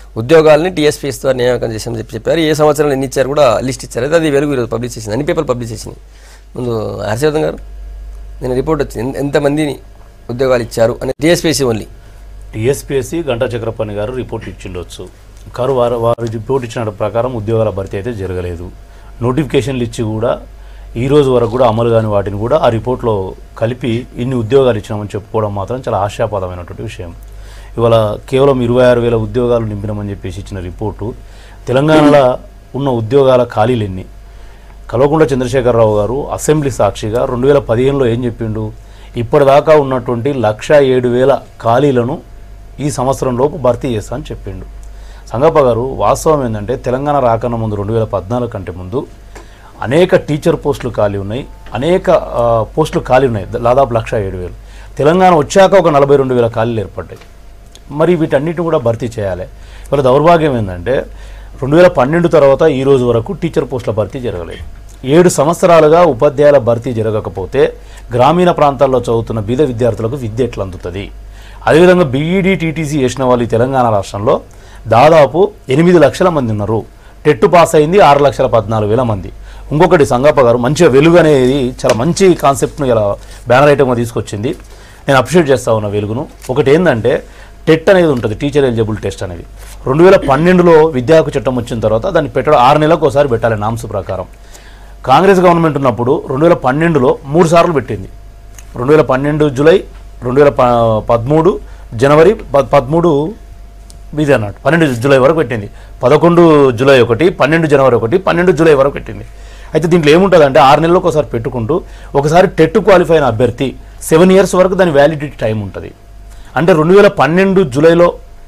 S1: ఉద్యోగాలని టీఎస్పీఎస్ ద్వారా నియామకం చేసామని చెప్పి చెప్పారు ఏ సంవత్సరంలో ఎన్ని ఇచ్చారు కూడా లిస్ట్ ఇచ్చారు అయితే అది వెలుగు ఈరోజు పబ్లిష్ చేసింది అన్ని పేపర్లు పబ్లిష్ చేసినాయి ముందు హర్షవర్ధన్ గారు నేను రిపోర్ట్ వచ్చింది ఎంత- ఎంతమందిని ఉద్యోగాలు ఇచ్చారు అని TSPSC only
S2: TSPSC Ganta Chakrapani garu report ఇచ్చిండొచ్చు car వారు వారు రిపోర్ట్ ఇచ్చిన ప్రకారం ఉద్యోగాల భర్తీ అయితే జరగలేదు నోటిఫికేషన్లు ఇచ్చి కూడా ఈ రోజు వరకు కూడా అమలు కాని వాటిని కూడా ఆ రిపోర్ట్లో కలిపి ఇన్ని ఉద్యోగాలు ఇచ్చినామని చెప్పుకోవడం మాత్రం చాలా ఆశాపాదమైనటువంటి విషయం ఇవాళ కేవలం ఇరవై ఆరు వేల ఉద్యోగాలు నింపినామని చెప్పేసి ఇచ్చిన రిపోర్టు తెలంగాణలో ఉన్న ఉద్యోగాల ఖాళీలు ఎన్ని కల్వకుంట్ల చంద్రశేఖరరావు గారు అసెంబ్లీ సాక్షిగా రెండు వేల పదిహేనులో ఏం చెప్పిండు ఇప్పటిదాకా ఉన్నటువంటి లక్ష ఏడు వేల ఖాళీలను ఈ సంవత్సరంలోపు భర్తీ చేస్తా అని చెప్పిండు సంగప్ప గారు వాస్తవం ఏంటంటే తెలంగాణ రాకన్నా ముందు రెండు వేల పద్నాలుగు కంటే ముందు అనేక టీచర్ పోస్టులు ఖాళీ ఉన్నాయి అనేక ఆ, పోస్టులు ఖాళీ ఉన్నాయి దాదాపు లక్ష ఏడు వేలు తెలంగాణ వచ్చాక ఒక నలభై రెండు వేల ఖాళీలు ఏర్పడ్డాయి మరి వీటన్నిటిని కూడా భర్తీ చేయాలి ఇవాళ దౌర్భాగ్యం ఏంటంటే రెండు వేల పన్నెండు తర్వాత ఈ రోజు వరకు టీచర్ పోస్టుల భర్తీ జరగలేదు ఏడు సంవత్సరాలుగా ఉపాధ్యాయుల భర్తీ జరగకపోతే గ్రామీణ ప్రాంతాల్లో చదువుతున్న బీద విద్యార్థులకు విద్య ఎట్లా అందుతుంది అదేవిధంగా బీఈడీ టీటీసీ చేసిన వాళ్ళు ఈ తెలంగాణ రాష్ట్రంలో దాదాపు ఎనిమిది లక్షల మంది ఉన్నారు టెట్ పాస్ అయింది ఆరు లక్షల పద్నాలుగు వేల మంది ఇంకొకటి సంగప్ప గారు మంచిగా వెలుగు అనేది చాలా మంచి కాన్సెప్ట్ను ఇలా బ్యానర్ ఐటమ్గా తీసుకొచ్చింది నేను అప్రిషియేట్ చేస్తా ఉన్న వెలుగును ఒకటి ఏంటంటే టెట్ అనేది ఉంటుంది టీచర్ ఎలిజిబుల్ టెస్ట్ అనేది రెండు వేల పన్నెండులో విద్యా హక్కు చట్టం వచ్చిన తర్వాత దాన్ని పెట్టడం ఆరు నెలలకు ఒకసారి పెట్టాలి నామ్స్ ప్రకారం కాంగ్రెస్ గవర్నమెంట్ ఉన్నప్పుడు రెండు వేల పన్నెండులో మూడు సార్లు పెట్టింది రెండు వేల పన్నెండు జూలై రెండు వేల ప- పదమూడు జనవరి ప- పదమూడు ఇది అన్నట్టు పన్నెండు జూలై వరకు పెట్టింది పదకొండు జూలై ఒకటి పన్నెండు జనవరి ఒకటి పన్నెండు జూలై వరకు పెట్టింది అయితే దీంట్లో ఏముంటుందంటే ఆరు నెలలకు ఒకసారి పెట్టుకుంటూ ఒకసారి టెట్ క్వాలిఫై అయిన అభ్యర్థి సెవెన్ ఇయర్స్ వరకు దాని వ్యాలిడిటీ టైం ఉంటుంది అంటే రెండు వేల పన్నెండు జూలైలో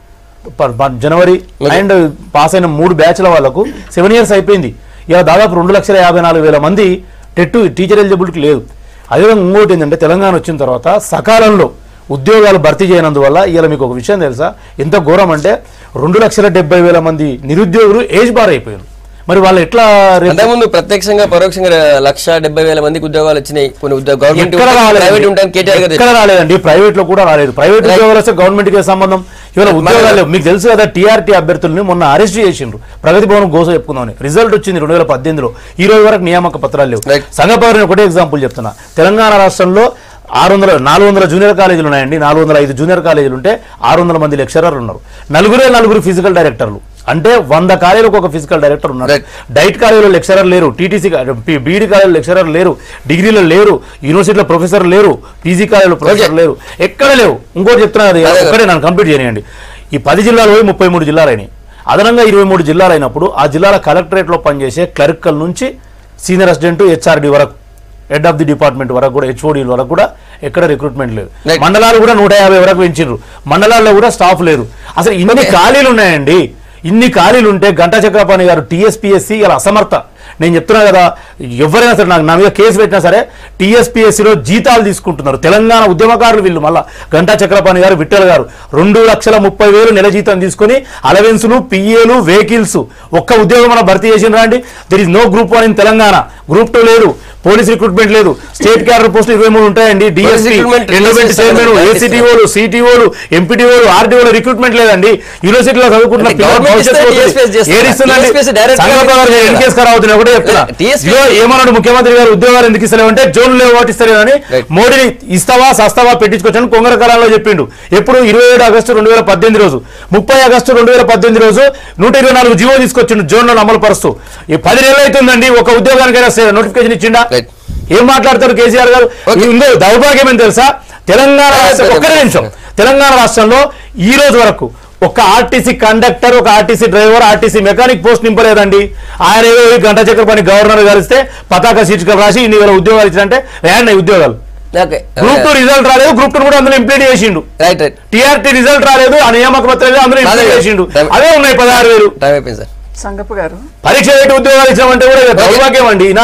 S2: ప- ప- జనవరి అండ్ పాస్ అయిన మూడు బ్యాచ్ల వాళ్ళకు సెవెన్ ఇయర్స్ అయిపోయింది ఇలా దాదాపు రెండు లక్షల యాభై నాలుగు వేల మంది టెట్ టీచర్ ఎలిజిబిలిటీ లేదు అదేవిధంగా ఇంకోటి ఏంటంటే తెలంగాణ వచ్చిన తర్వాత సకాలంలో ఉద్యోగాలు భర్తీ చేయనందువల్ల ఇలా మీకు ఒక విషయం తెలుసా ఎంత ఘోరం అంటే రెండు లక్షల డెబ్బై వేల మంది నిరుద్యోగులు ఏజ్ బార్ అయిపోయారు మరి వాళ్ళు ఎట్లా రేపు
S1: అంతకుముందు ప్రత్యక్షంగా పరోక్షంగా లక్ష డెబ్బై వేల మందికి ఉద్యోగాలు వచ్చినాయి కొన్ని ఉద్యోగ గవర్నమెంట్
S2: ఎక్కడ రాలేదండి.
S1: ప్రైవేట్ ఉంటాయని కేటీఆర్ గారు
S2: ఎక్కడ రాలేదండి ప్రైవేట్ లో కూడా రాలేదు ప్రైవేట్ ఉద్యోగాలు వస్తే గవర్నమెంట్ కి సంబంధం ఇవాళ ఉద్యోగాలు లేవు. మీకు తెలుసు కదా టీఆర్టీ అభ్యర్థుల్ని మొన్న అరెస్ట్ చేసిండ్రు ప్రగతి భవన్ గోస చెప్పుకుందామని రిజల్ట్ వచ్చింది రెండు వేల పద్దెనిమిదిలో ఈ రోజు వరకు నియామక పత్రాలు లేవు
S1: Right.
S2: సంఘపౌరిని ఒకటే ఎగ్జాంపుల్ చెప్తున్నా తెలంగాణ రాష్ట్రంలో ఆరు వందల నాలుగు వందల జూనియర్ కాలేజీలు ఉన్నాయండి నాలుగు వందల ఐదు జూనియర్ కాలేజీలు ఉంటే ఆరు వందల మంది లెక్చరర్లు ఉన్నారు నలుగురే నలుగురు ఫిజికల్ డైరెక్టర్లు అంటే వంద కాలేజీలకు ఒక ఫిజికల్ డైరెక్టర్ ఉన్నారు
S1: Right.
S2: డైట్ కాలేజీలో లెక్చరర్ లేరు టీటీసీ బీఈడి కాలేజీలో లెక్చరర్ లేరు డిగ్రీలో లేరు యూనివర్సిటీలో ప్రొఫెసర్ లేరు పీజీ కాలేజీలో ప్రొఫెసర్ లేరు ఎక్కడ లేవు ఇంకోటి చెప్తున్నా కదా,
S1: అదే.
S2: ఒక్కడే నన్ను కంప్లీట్ చేయనియండి ఈ పది జిల్లాలు పోయి ముప్పై మూడు జిల్లాలు అయినాయి అదనంగా ఇరవై మూడు జిల్లాలు అయినప్పుడు ఆ జిల్లాల కలెక్టరేట్లో పనిచేసే క్లర్కల్ నుంచి సీనియర్ అసిస్టెంట్ హెచ్ఆర్డి వరకు హెడ్ ఆఫ్ ది డిపార్ట్మెంట్ వరకు కూడా హెచ్ఓడి వరకు కూడా ఎక్కడ రిక్రూట్మెంట్ లేదు
S1: Right.
S2: మండలాలు కూడా నూట యాభై వరకు పెంచిండ్రు మండలాల్లో కూడా స్టాఫ్ లేదు అసలు ఇన్ని ఖాళీలు ఉన్నాయండి ఇన్ని ఖాళీలు ఉంటే గంటా చక్రపాణి గారు టీఎస్పీఎస్సీ ఇలా అసమర్థ నేను చెప్తున్నా కదా ఎవరైనా సరే నాకు నా మీద కేసు పెట్టినా సరే టీఎస్పీఎస్సీలో జీతాలు తీసుకుంటున్నారు తెలంగాణ ఉద్యమకారులు వీళ్ళు మళ్ళా గంటా చక్రపాణి గారు విఠల్ గారు రెండు లక్షల ముప్పై వేలు నెల జీతం తీసుకొని అలవెన్సులు పిఏలు వెహికల్స్ ఒక్క ఉద్యోగం మనం భర్తీ చేసిన రండి there is no group one in Telangana group two లేదు పోలీస్ రిక్రూట్మెంట్ లేదు స్టేట్ క్యాడర్ పోస్టులు ఇరవై మూడు ఉంటాయండి డిఎస్పీ
S1: recruitment
S2: ఎండోమెంట్ చైర్మన్ ఏసీటీఓలు సిటీఓలు ఎంపీటీఓలు ఆర్టీఓలు రిక్రూట్మెంట్ లేదండి యూనివర్సిటీలో చదువుకుంటున్న
S1: అంటే
S2: పిల్లల
S1: government
S2: భవిష్యత్తు
S1: ఇస్తే
S2: పోతుంది.
S1: TSPS చేస్తారా?
S2: ఏది ఇస్తుందండి?
S1: TSPS direct గా
S2: సంఘ పవర్
S1: చేస్తారా?
S2: ఎన్నికేస్ ఖరావుతుంది ఒకటే చెప్తున్నా
S1: TSPS
S2: ఇదిగో ఏమన్నాడు ముఖ్యమంత్రి గారు ఉద్యోగాలు ఎందుకు ఇస్తలేవంటే జోన్లు లేవు కాబట్టి ఇస్తలేదని
S1: Right.
S2: మోడీని ఇస్తావా సస్తావా పెట్టించుకొచ్చాను కొంగర కాలంలో చెప్పిండు ఎప్పుడు ఇరవై ఏడు ఆగస్టు రెండు వేల పద్దెనిమిది రోజు ముప్పై ఆగస్టు రెండు వేల పద్దెనిమిది రోజు నూట ఇరవై నాలుగు జీవో తీసుకొచ్చిండు జోన్లను అమలు పరుస్తూ ఈ పది నెలలు అవుతుందండి ఒక ఉద్యోగానికైనా నోటిఫికేషన్ ఇచ్చిండా
S1: Right.
S2: ఏం మాట్లాడతారు కేసీఆర్ గారు
S1: Okay.
S2: ఇంకో దౌర్భాగ్యం ఏం తెలుసా తెలంగాణ రాష్ట్రం
S1: Right.
S2: ఒక్కరే నిమిషం తెలంగాణ రాష్ట్రంలో ఈ రోజు వరకు ఒక ఆర్టీసీ కండక్టర్ ఒక RTC driver RTC mechanic post నింపలేదండి ఆయన ఏదో ఈ గంట చక్రపాణి గవర్నర్ కలిస్తే పతాక శీర్షికలు రాసి ఇన్ని వేల ఉద్యోగాలు ఇచ్చినంటే వేయండి ఉద్యోగాలు
S1: ఓకే
S2: గ్రూప్ టూ రిజల్ట్ రాలేదు గ్రూప్ టూ కూడా అందులో ఇంప్లీట్ చేసిండు
S1: రైట్ రైట్
S2: టీఆర్టీ రిజల్ట్ రాలేదు ఆ నియామక పత్రం అందులో ఇంప్లీట్
S1: అదే.
S2: చేసిండు అవే ఉన్నాయి పదహారు వేలు
S1: టైం అయిపోయింది సార్
S4: సంగప్ప గారు
S2: పరీక్ష పెట్టి ఉద్యోగాలు ఇచ్చామంటే కూడా ఇక దౌర్భాగ్యం అండి ఇనారే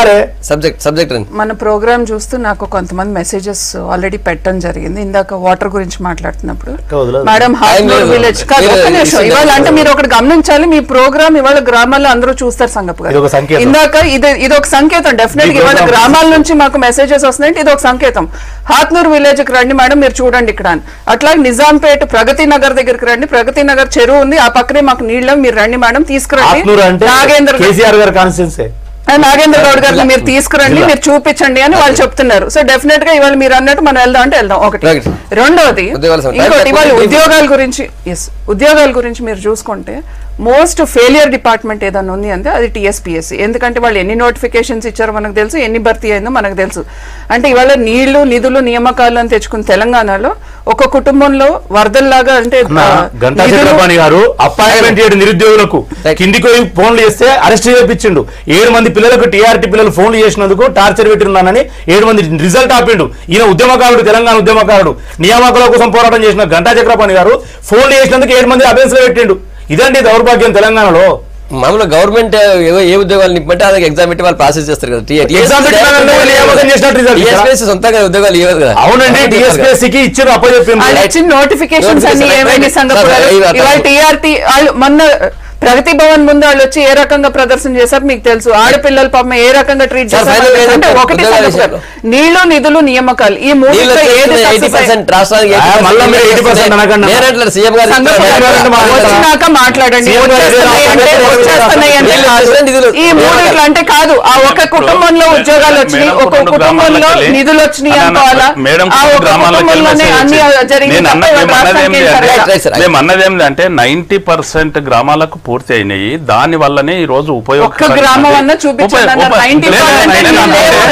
S1: సబ్జెక్ట్ సబ్జెక్ట్ రండి
S4: మన ప్రోగ్రామ్ చూస్తూ నాకు కొంతమంది మెసేజెస్ ఆల్రెడీ పెట్టడం జరిగింది ఇందాక వాటర్ గురించి మాట్లాడుతున్నప్పుడు
S2: వదలదు.
S4: మేడం హార్ట్నూర్
S1: లేదు.
S4: విలేజ్ కాదు
S1: మీరు
S4: ఒక్క నిమిషం
S1: ఇస్తుంది.
S4: ఇవాళ అంటే మీరు ఒకటి గమనించాలి మీ ప్రోగ్రామ్ ఇవాళ గ్రామాల్లో అందరూ చూస్తారు సంగప్
S2: ఇది ఒక
S4: గారు
S2: సంకేతం.
S4: ఇందాక ఇది ఇది ఒక సంకేతం డెఫినెట్ గా ఇవాళ గ్రామాల నుంచి మాకు మెసేజెస్ వస్తున్నాయంటే ఇది ఒక సంకేతం హాత్నూర్ విలేజ్ కి రండి మేడం మీరు చూడండి ఇక్కడ అని అట్లాగే నిజాంపేట ప్రగతి నగర్ దగ్గరికి రండి ప్రగతి నగర్ చెరువు ఉంది ఆ పక్కనే మాకు నీళ్ళ మీరు రండి మేడం తీసుకురండి
S2: ఆత్నూరు అంటే
S4: నాగేంద్ర
S2: కేసీఆర్ గారి కాన్స్టిట్యున్సీ
S4: ఆ నాగేంద్ర గౌడ్ గారిని మీరు తీసుకురండి మీరు చూపించండి అని వాళ్ళు చెప్తున్నారు సో డెఫినెట్ గా ఇవాళ మీరు అన్నట్టు మనం వెళ్దాం అంటే వెళ్దాం ఒకటి
S1: Right.
S4: రెండోది
S1: ఉద్యోగాల సమస్య.
S4: ఇంకోటి ఇవాళ
S1: Brief.
S4: ఉద్యోగాల గురించి ఎస్ ఉద్యోగాల గురించి మీరు చూసుకుంటే మోస్ట్ ఫెయిలియర్ డిపార్ట్మెంట్ ఏదైనా ఉంది అంటే అది టీఎస్పీఎస్సీ ఎందుకంటే వాళ్ళు ఎన్ని నోటిఫికేషన్స్ ఇచ్చారో మనకు తెలుసు ఎన్ని భర్తీ అయిందో మనకు తెలుసు అంటే ఇవాళ నీళ్లు నిధులు నియామకాలు అని తెచ్చుకున్న తెలంగాణలో ఒక కుటుంబంలో వరదల్లాగా అంటే
S2: అన్న,
S4: ఆ,
S2: గంటా
S4: నిధులు-
S2: చక్రపాణి గారు అపాయింట్మెంట్ చేయడం నిరుద్యోగులకు
S1: Right.
S2: కిందికి పోయి ఫోన్లు చేస్తే అరెస్ట్ చేయించిండు ఏడు మంది పిల్లలకు టీఆర్టీ పిల్లలు ఫోన్లు చేసినందుకు టార్చర్ పెట్టిన్నానని ఏడు మంది రిజల్ట్ ఆపిండు ఈయన ఉద్యమకారుడు తెలంగాణ ఉద్యమకారుడు నియామకాల కోసం పోరాటం చేసిన గంటా చక్రపాణి గారు ఫోన్లు చేసినందుకు ఏడు మంది అభ్యర్థులు పెట్టిండు ఇదండి దౌర్భాగ్యం తెలంగాణలో
S1: మామూలుగా గవర్నమెంట్ ఏవో ఏ ఉద్యోగాలు నింపంటే అలాగే ఎగ్జామ్ పెట్టి వాళ్ళు ప్రాసెస్ చేస్తారు కదా టీ-
S2: Exam పెట్టి వాళ్ళని నియామకం చేసినట్టు result ఇస్తారా?
S1: TSPSC సొంతంగా ఉద్యోగాలు ఇవ్వదు కదా
S2: అవునండి టీఎస్పీఎస్సీకి ఇచ్చారు అప్పచెప్పింది
S4: వాళ్ళు ఇచ్చిన నోటిఫికేషన్స్ అన్ని
S1: Notification,
S4: ఏమైంది
S1: right.
S4: సంగతి
S1: Sir, ఇవి అర్థం.
S4: ఇవాళ టీఆర్టీ వాళ్ళు మొన్న ప్రగతి భవన్ ముందు వాళ్ళు వచ్చి ఏ రకంగా ప్రదర్శన చేశారు మీకు తెలుసు ఆడపిల్లల పాపం ఏ రకంగా ట్రీట్
S1: Sir,
S4: చేశారు
S1: final
S4: మనకు తెలుసు. అంటే
S1: ఏదైతే
S4: ఒకటి
S1: ఉద్యోగాల
S4: సంగతి
S1: విషయంలో.
S4: నీళ్లు నిధులు నియామకాలు ఈ మూడు
S1: వీళ్ళు
S4: ఏది
S1: ఎయిటీ
S4: success
S1: పర్సెంట్ రాష్ట్రానికి
S2: ఆ, మళ్ళా మీరు 80% అనకండి.
S1: నేనంటారు సీఎం గారు
S4: సంగతి
S2: మాట్లాడండి, మాట్లాడండి.
S4: వచ్చినాక మాట్లాడండి
S2: సీఎం గారు
S4: వచ్చేస్తున్నాయి అంటే
S2: ఏదో
S4: వచ్చేస్తున్నాయి అంటే
S1: వీళ్ళు
S4: కాదు.
S1: చేసిన నిధులు.
S4: ఈ మూడిట్లు అంటే కాదు ఆ ఒక కుటుంబంలో ఉద్యోగాలు వచ్చినాయి
S3: మేడం
S4: ఒక
S3: రెండు
S4: కుటుంబంలో
S3: గ్రామాలకు
S4: నిధులు వచ్చినాయి
S3: అన్న,
S4: అనుకోవాలా
S3: మేడం
S4: ఆ
S3: రెండు
S4: ఒక
S3: గ్రామాలకు
S4: కుటుంబంలోనే
S3: వెళ్ళి
S4: అన్ని
S3: మెసేజ్
S4: జరిగింది
S3: నేను అన్న-
S4: తప్ప
S3: మేము అన్నది
S4: రాష్ట్రానికి
S3: ఏంటి
S4: ఏం
S3: అంటే-
S4: జరగదు.
S1: Right, sir.
S3: మేము అన్నది ఏంటి అంటే నైన్టీ పర్సెంట్ గ్రామాలకు పూర్తి అయినాయి దాని వల్లనే ఈ రోజు ఉపయోగ
S4: ఒక్క గ్రామం అన్నా చూపించండి అన్న 90%
S3: నేను
S4: లేవు.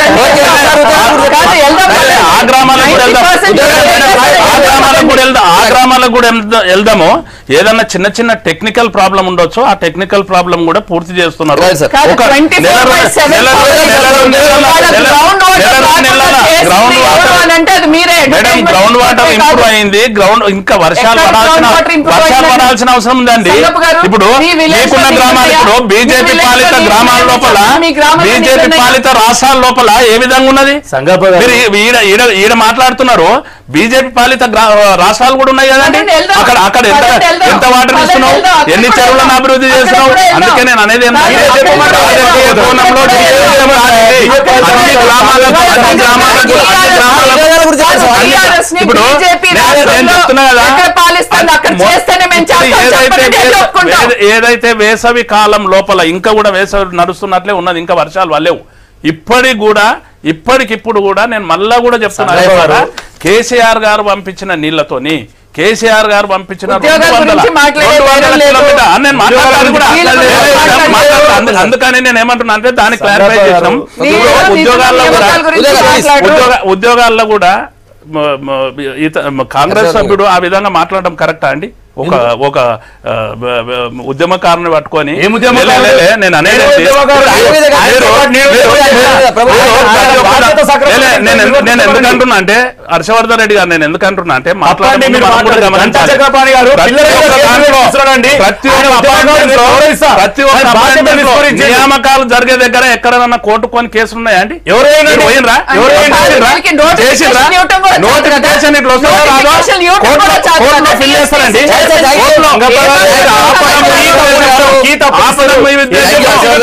S4: కాదు, వెళ్దాం పదండి.
S3: ఆ గ్రామాలకు కూడా వెళ్దాం
S4: 90%
S3: ఆ గ్రామాలకు కూడా వెళ్దాం ఆ గ్రామాలకు కూడా వెళ్దా- వెళ్దాము ఏదన్నా చిన్న చిన్న టెక్నికల్ ప్రాబ్లం ఉండొచ్చు ఆ టెక్నికల్ ప్రాబ్లం కూడా పూర్తి చేస్తున్నారు
S1: Right, sir.
S4: కాదు,
S3: ఒక
S4: 24
S3: నెల
S4: by
S3: రోజులు-
S4: 7
S3: నెల రోజులు- నెల రోజులు- నెల రోజులు-
S4: వాళ్ళ
S3: నెల-
S4: ground water
S3: నెల రోజులు-
S4: రాకుండా
S3: నెల రోజులు-
S4: చేసింది
S3: ground
S4: ఎవరు
S3: water-
S4: అని అంటే అది మీరే
S3: మేడం
S4: entertainment
S3: గ్రౌండ్ వాటర్
S4: కాదు.
S3: ఇంప్రూవ్ అయింది గ్రౌండ్ ఇంకా వర్షాలు
S4: ఎక్కడ
S3: పడాల్సిన
S4: ground water improve
S3: వర్షాలు
S4: అయిందండి?
S3: పడాల్సిన అవసరం ఉందండి
S4: సంగప్ప గారు,
S3: ఇప్పుడు
S4: మీ village
S3: మీకున్న
S4: లో
S3: గ్రామాలు
S4: నీళ్ళు
S3: ఇప్పుడు
S4: ఉన్నాయా?
S3: బీజేపీ
S4: మీ village
S3: పాలిత
S4: లో నీళ్ళు
S3: గ్రామాల
S4: ఉన్నాయా?
S3: లోపల
S4: మీ గ్రామంలో నీళ్ళు
S3: బీజేపీ
S4: ఉన్నాయా?
S3: పాలిత రాష్ట్రాల లోపల ఏ విధంగా ఉన్నది
S2: సంగప్ప గారు.
S3: మీరు ఈ- ఈడ ఈడ ఈడ మాట్లాడుతున్నారు బీజేపీ పాలిత గ్రా- రాష్ట్రాలు కూడా ఉన్నాయి కదండి
S4: పదండి, వెళ్దాం.
S3: అక్కడ అక్కడ ఎంత
S4: పదండి, వెళ్దాం.
S3: ఎంత వాటర్
S4: పదండి,
S3: ఇస్తున్నావు
S4: వెళ్దాం. అక్కడ
S3: ఎన్ని
S4: కూడా
S3: చెరువులను
S4: వెళ్దాం.
S3: అభివృద్ధి
S4: అక్కడ
S3: చేస్తున్నావు
S4: కూడా వెళ్దాం.
S3: అందుకే నేను అనేది ఏంటంటే
S4: అక్కడ కూడా వెళ్దాం.
S3: రాజకీయ కోణంలో డివిజన్ రాజకీయ అన్ని గ్రామాలకు అన్ని గ్రామాలకు అన్ని గ్రామాలకు
S4: TRS ని
S3: ఇప్పుడు
S4: బీజేపీ
S3: నేను- నేను
S4: రాష్ట్రంలో
S3: చెప్తున్నా కదా
S4: ఎక్కడ పాలిస్తుంది అక్కడ
S3: మొ-
S4: చేస్తేనే మేము
S3: ఇప్పుడు
S4: చేస్తాం
S3: ఏదైతే
S4: చెప్పండి, నేను
S3: వేస-
S4: ఒప్పుకుంటాం.
S3: ఏద- ఏదైతే వేసవి కాలం లోపల ఇంకా కూడా వేసవి నడుస్తున్నట్లే ఉన్నది ఇంకా వర్షాలు వల్లేవు ఇప్పటికి కూడా ఇప్పటికిప్పుడు కూడా నేను మళ్ళా కూడా చెప్తున్నాను
S2: సంజయ్ గారు.
S3: కేసీఆర్ గారు పంపించిన నీళ్లతోని కేసీఆర్ గారు పంపించిన
S4: ఉద్యోగాల
S3: రెండు వందల-
S4: గురించి మాట్లాడే
S3: రెండు వందల
S4: ధైర్యం లేదు.
S3: కిలోమీటర్- ఆ, నేను మాట్లాడతాను కూడా.
S4: వీళ్ళ గురించి
S3: నేను
S4: మాట్లాడే
S3: మాట్లాడతాను.
S4: ధైర్యం
S3: అందు- అందుకని నేను ఏమంటున్నా అంటే దాన్ని క్లారిఫై
S2: సంజయ్
S3: చేసినాం
S2: గారు.
S4: మీరు
S3: ఇప్పుడు ఉద్యోగాల్లో కూడా
S4: నియామకాల గురించి
S1: ఉద్యోగాలు
S4: మాట్లాడరు.
S3: ఉద్యోగ ఉద్యోగాల్లో కూడా మ- మ- ఇత- మ- కాంగ్రెస్ సభ్యుడు ఆ విధంగా మాట్లాడడం కరెక్టా అండి ఒక ఒక ఆ, బ- బ- ఉద్యమకారుని పట్టుకొని
S2: ఏం ఉద్యమకారుడు?
S3: లే, లే, లే, నేను అనేది
S2: నేను
S3: ఏంటి?
S2: ఉద్యమకారుడు.
S3: మీరు-
S1: ఆయన మీద కాదు.
S3: మీరు-
S1: నేను
S3: మీరు-
S1: ఉద్యమకారుడు. ప్రభుత్వం
S3: మీరు-
S2: ఆయన బాధ్యత సక్రమంగా
S3: లే, లే, నేను ఎందు- నేను ఎందుకు
S2: నిర్వర్తించమని.
S3: అంటున్నా అంటే హర్షవర్ధన్ రెడ్డి గారు నేను ఎందుకు అంటున్నా అంటే మాట్లాడే
S2: తప్పండి,
S3: ముందు
S2: మీరు
S3: మనం కూడా
S2: మాట్లాడండి.
S3: గమనించాలి.
S2: గంటా చక్రపాణి గారు
S3: ప్రతి
S2: పిల్లల మీద
S3: ఒక్క
S2: కేసులు
S3: దాంట్లో,
S2: వేస్తున్నాడండి.
S3: ప్రతి
S2: ఆయన
S3: ఒక్క
S2: ఉద్యోగాలు
S3: appointment లో,
S2: గౌరవిస్తారు.
S3: ప్రతి ఒక్క
S2: ఆయన బాధ్యతలు
S3: appointment లో
S2: విస్మరించండి.
S3: నియామకాలు జరిగే దగ్గర ఎక్కడైనా కోర్టుకొని కేసులు ఉన్నాయా అండి
S2: ఎవరు పోయినండి?
S3: మీరు పోయినరా?
S4: అంటే
S3: ఎవరు పోయినరా?
S4: వాళ్ళకి notification
S3: చేసిండ్రా?
S4: ఇవ్వటం కూడా చాలు కదా?
S3: నోటిఫికేషన్ ఇట్లా వస్తుందా రాదా?
S4: Notification ఇవ్వటం
S3: కోర్టులో-
S4: కూడా చాలు
S3: కోర్టులో
S4: కదా?
S3: fill చేస్తారండి.
S1: చేస్తే చాలు.
S3: కోర్టులో-
S1: ఇంకా
S3: ఏదో
S1: పర్వాలేదు.
S3: ఏదో ఆపడం మీ ఉద్దేశం.
S2: కీ తప్పిస్తారు.
S3: ఆపడం మీ ఉద్దేశం.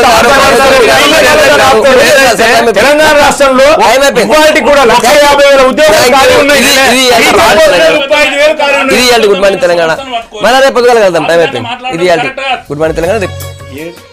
S2: తెలంగాణ రాష్ట్రంలో
S1: టైం అయిపోయింది.
S2: ఇవాళ కూడా లక్ష యాభై వేల ఉద్యోగాలు ఖాళీ ఉన్నాయి
S1: ఇది- ఇది
S2: ఈ
S1: ఎంత
S2: సంవత్సరం
S1: బాధ
S2: ముప్పై ఐదు వేలు ఖాళీ ఉన్నాయి.
S1: ఇది ఇవాళ గుడ్ మార్నింగ్ తెలంగాణ మన రేపు పొద్దుగాల వెళ్దాం టైం అయిపోయింది ఇది ఇవాళ గుడ్ మార్నింగ్ తెలంగాణ రేపు
S3: ఏ-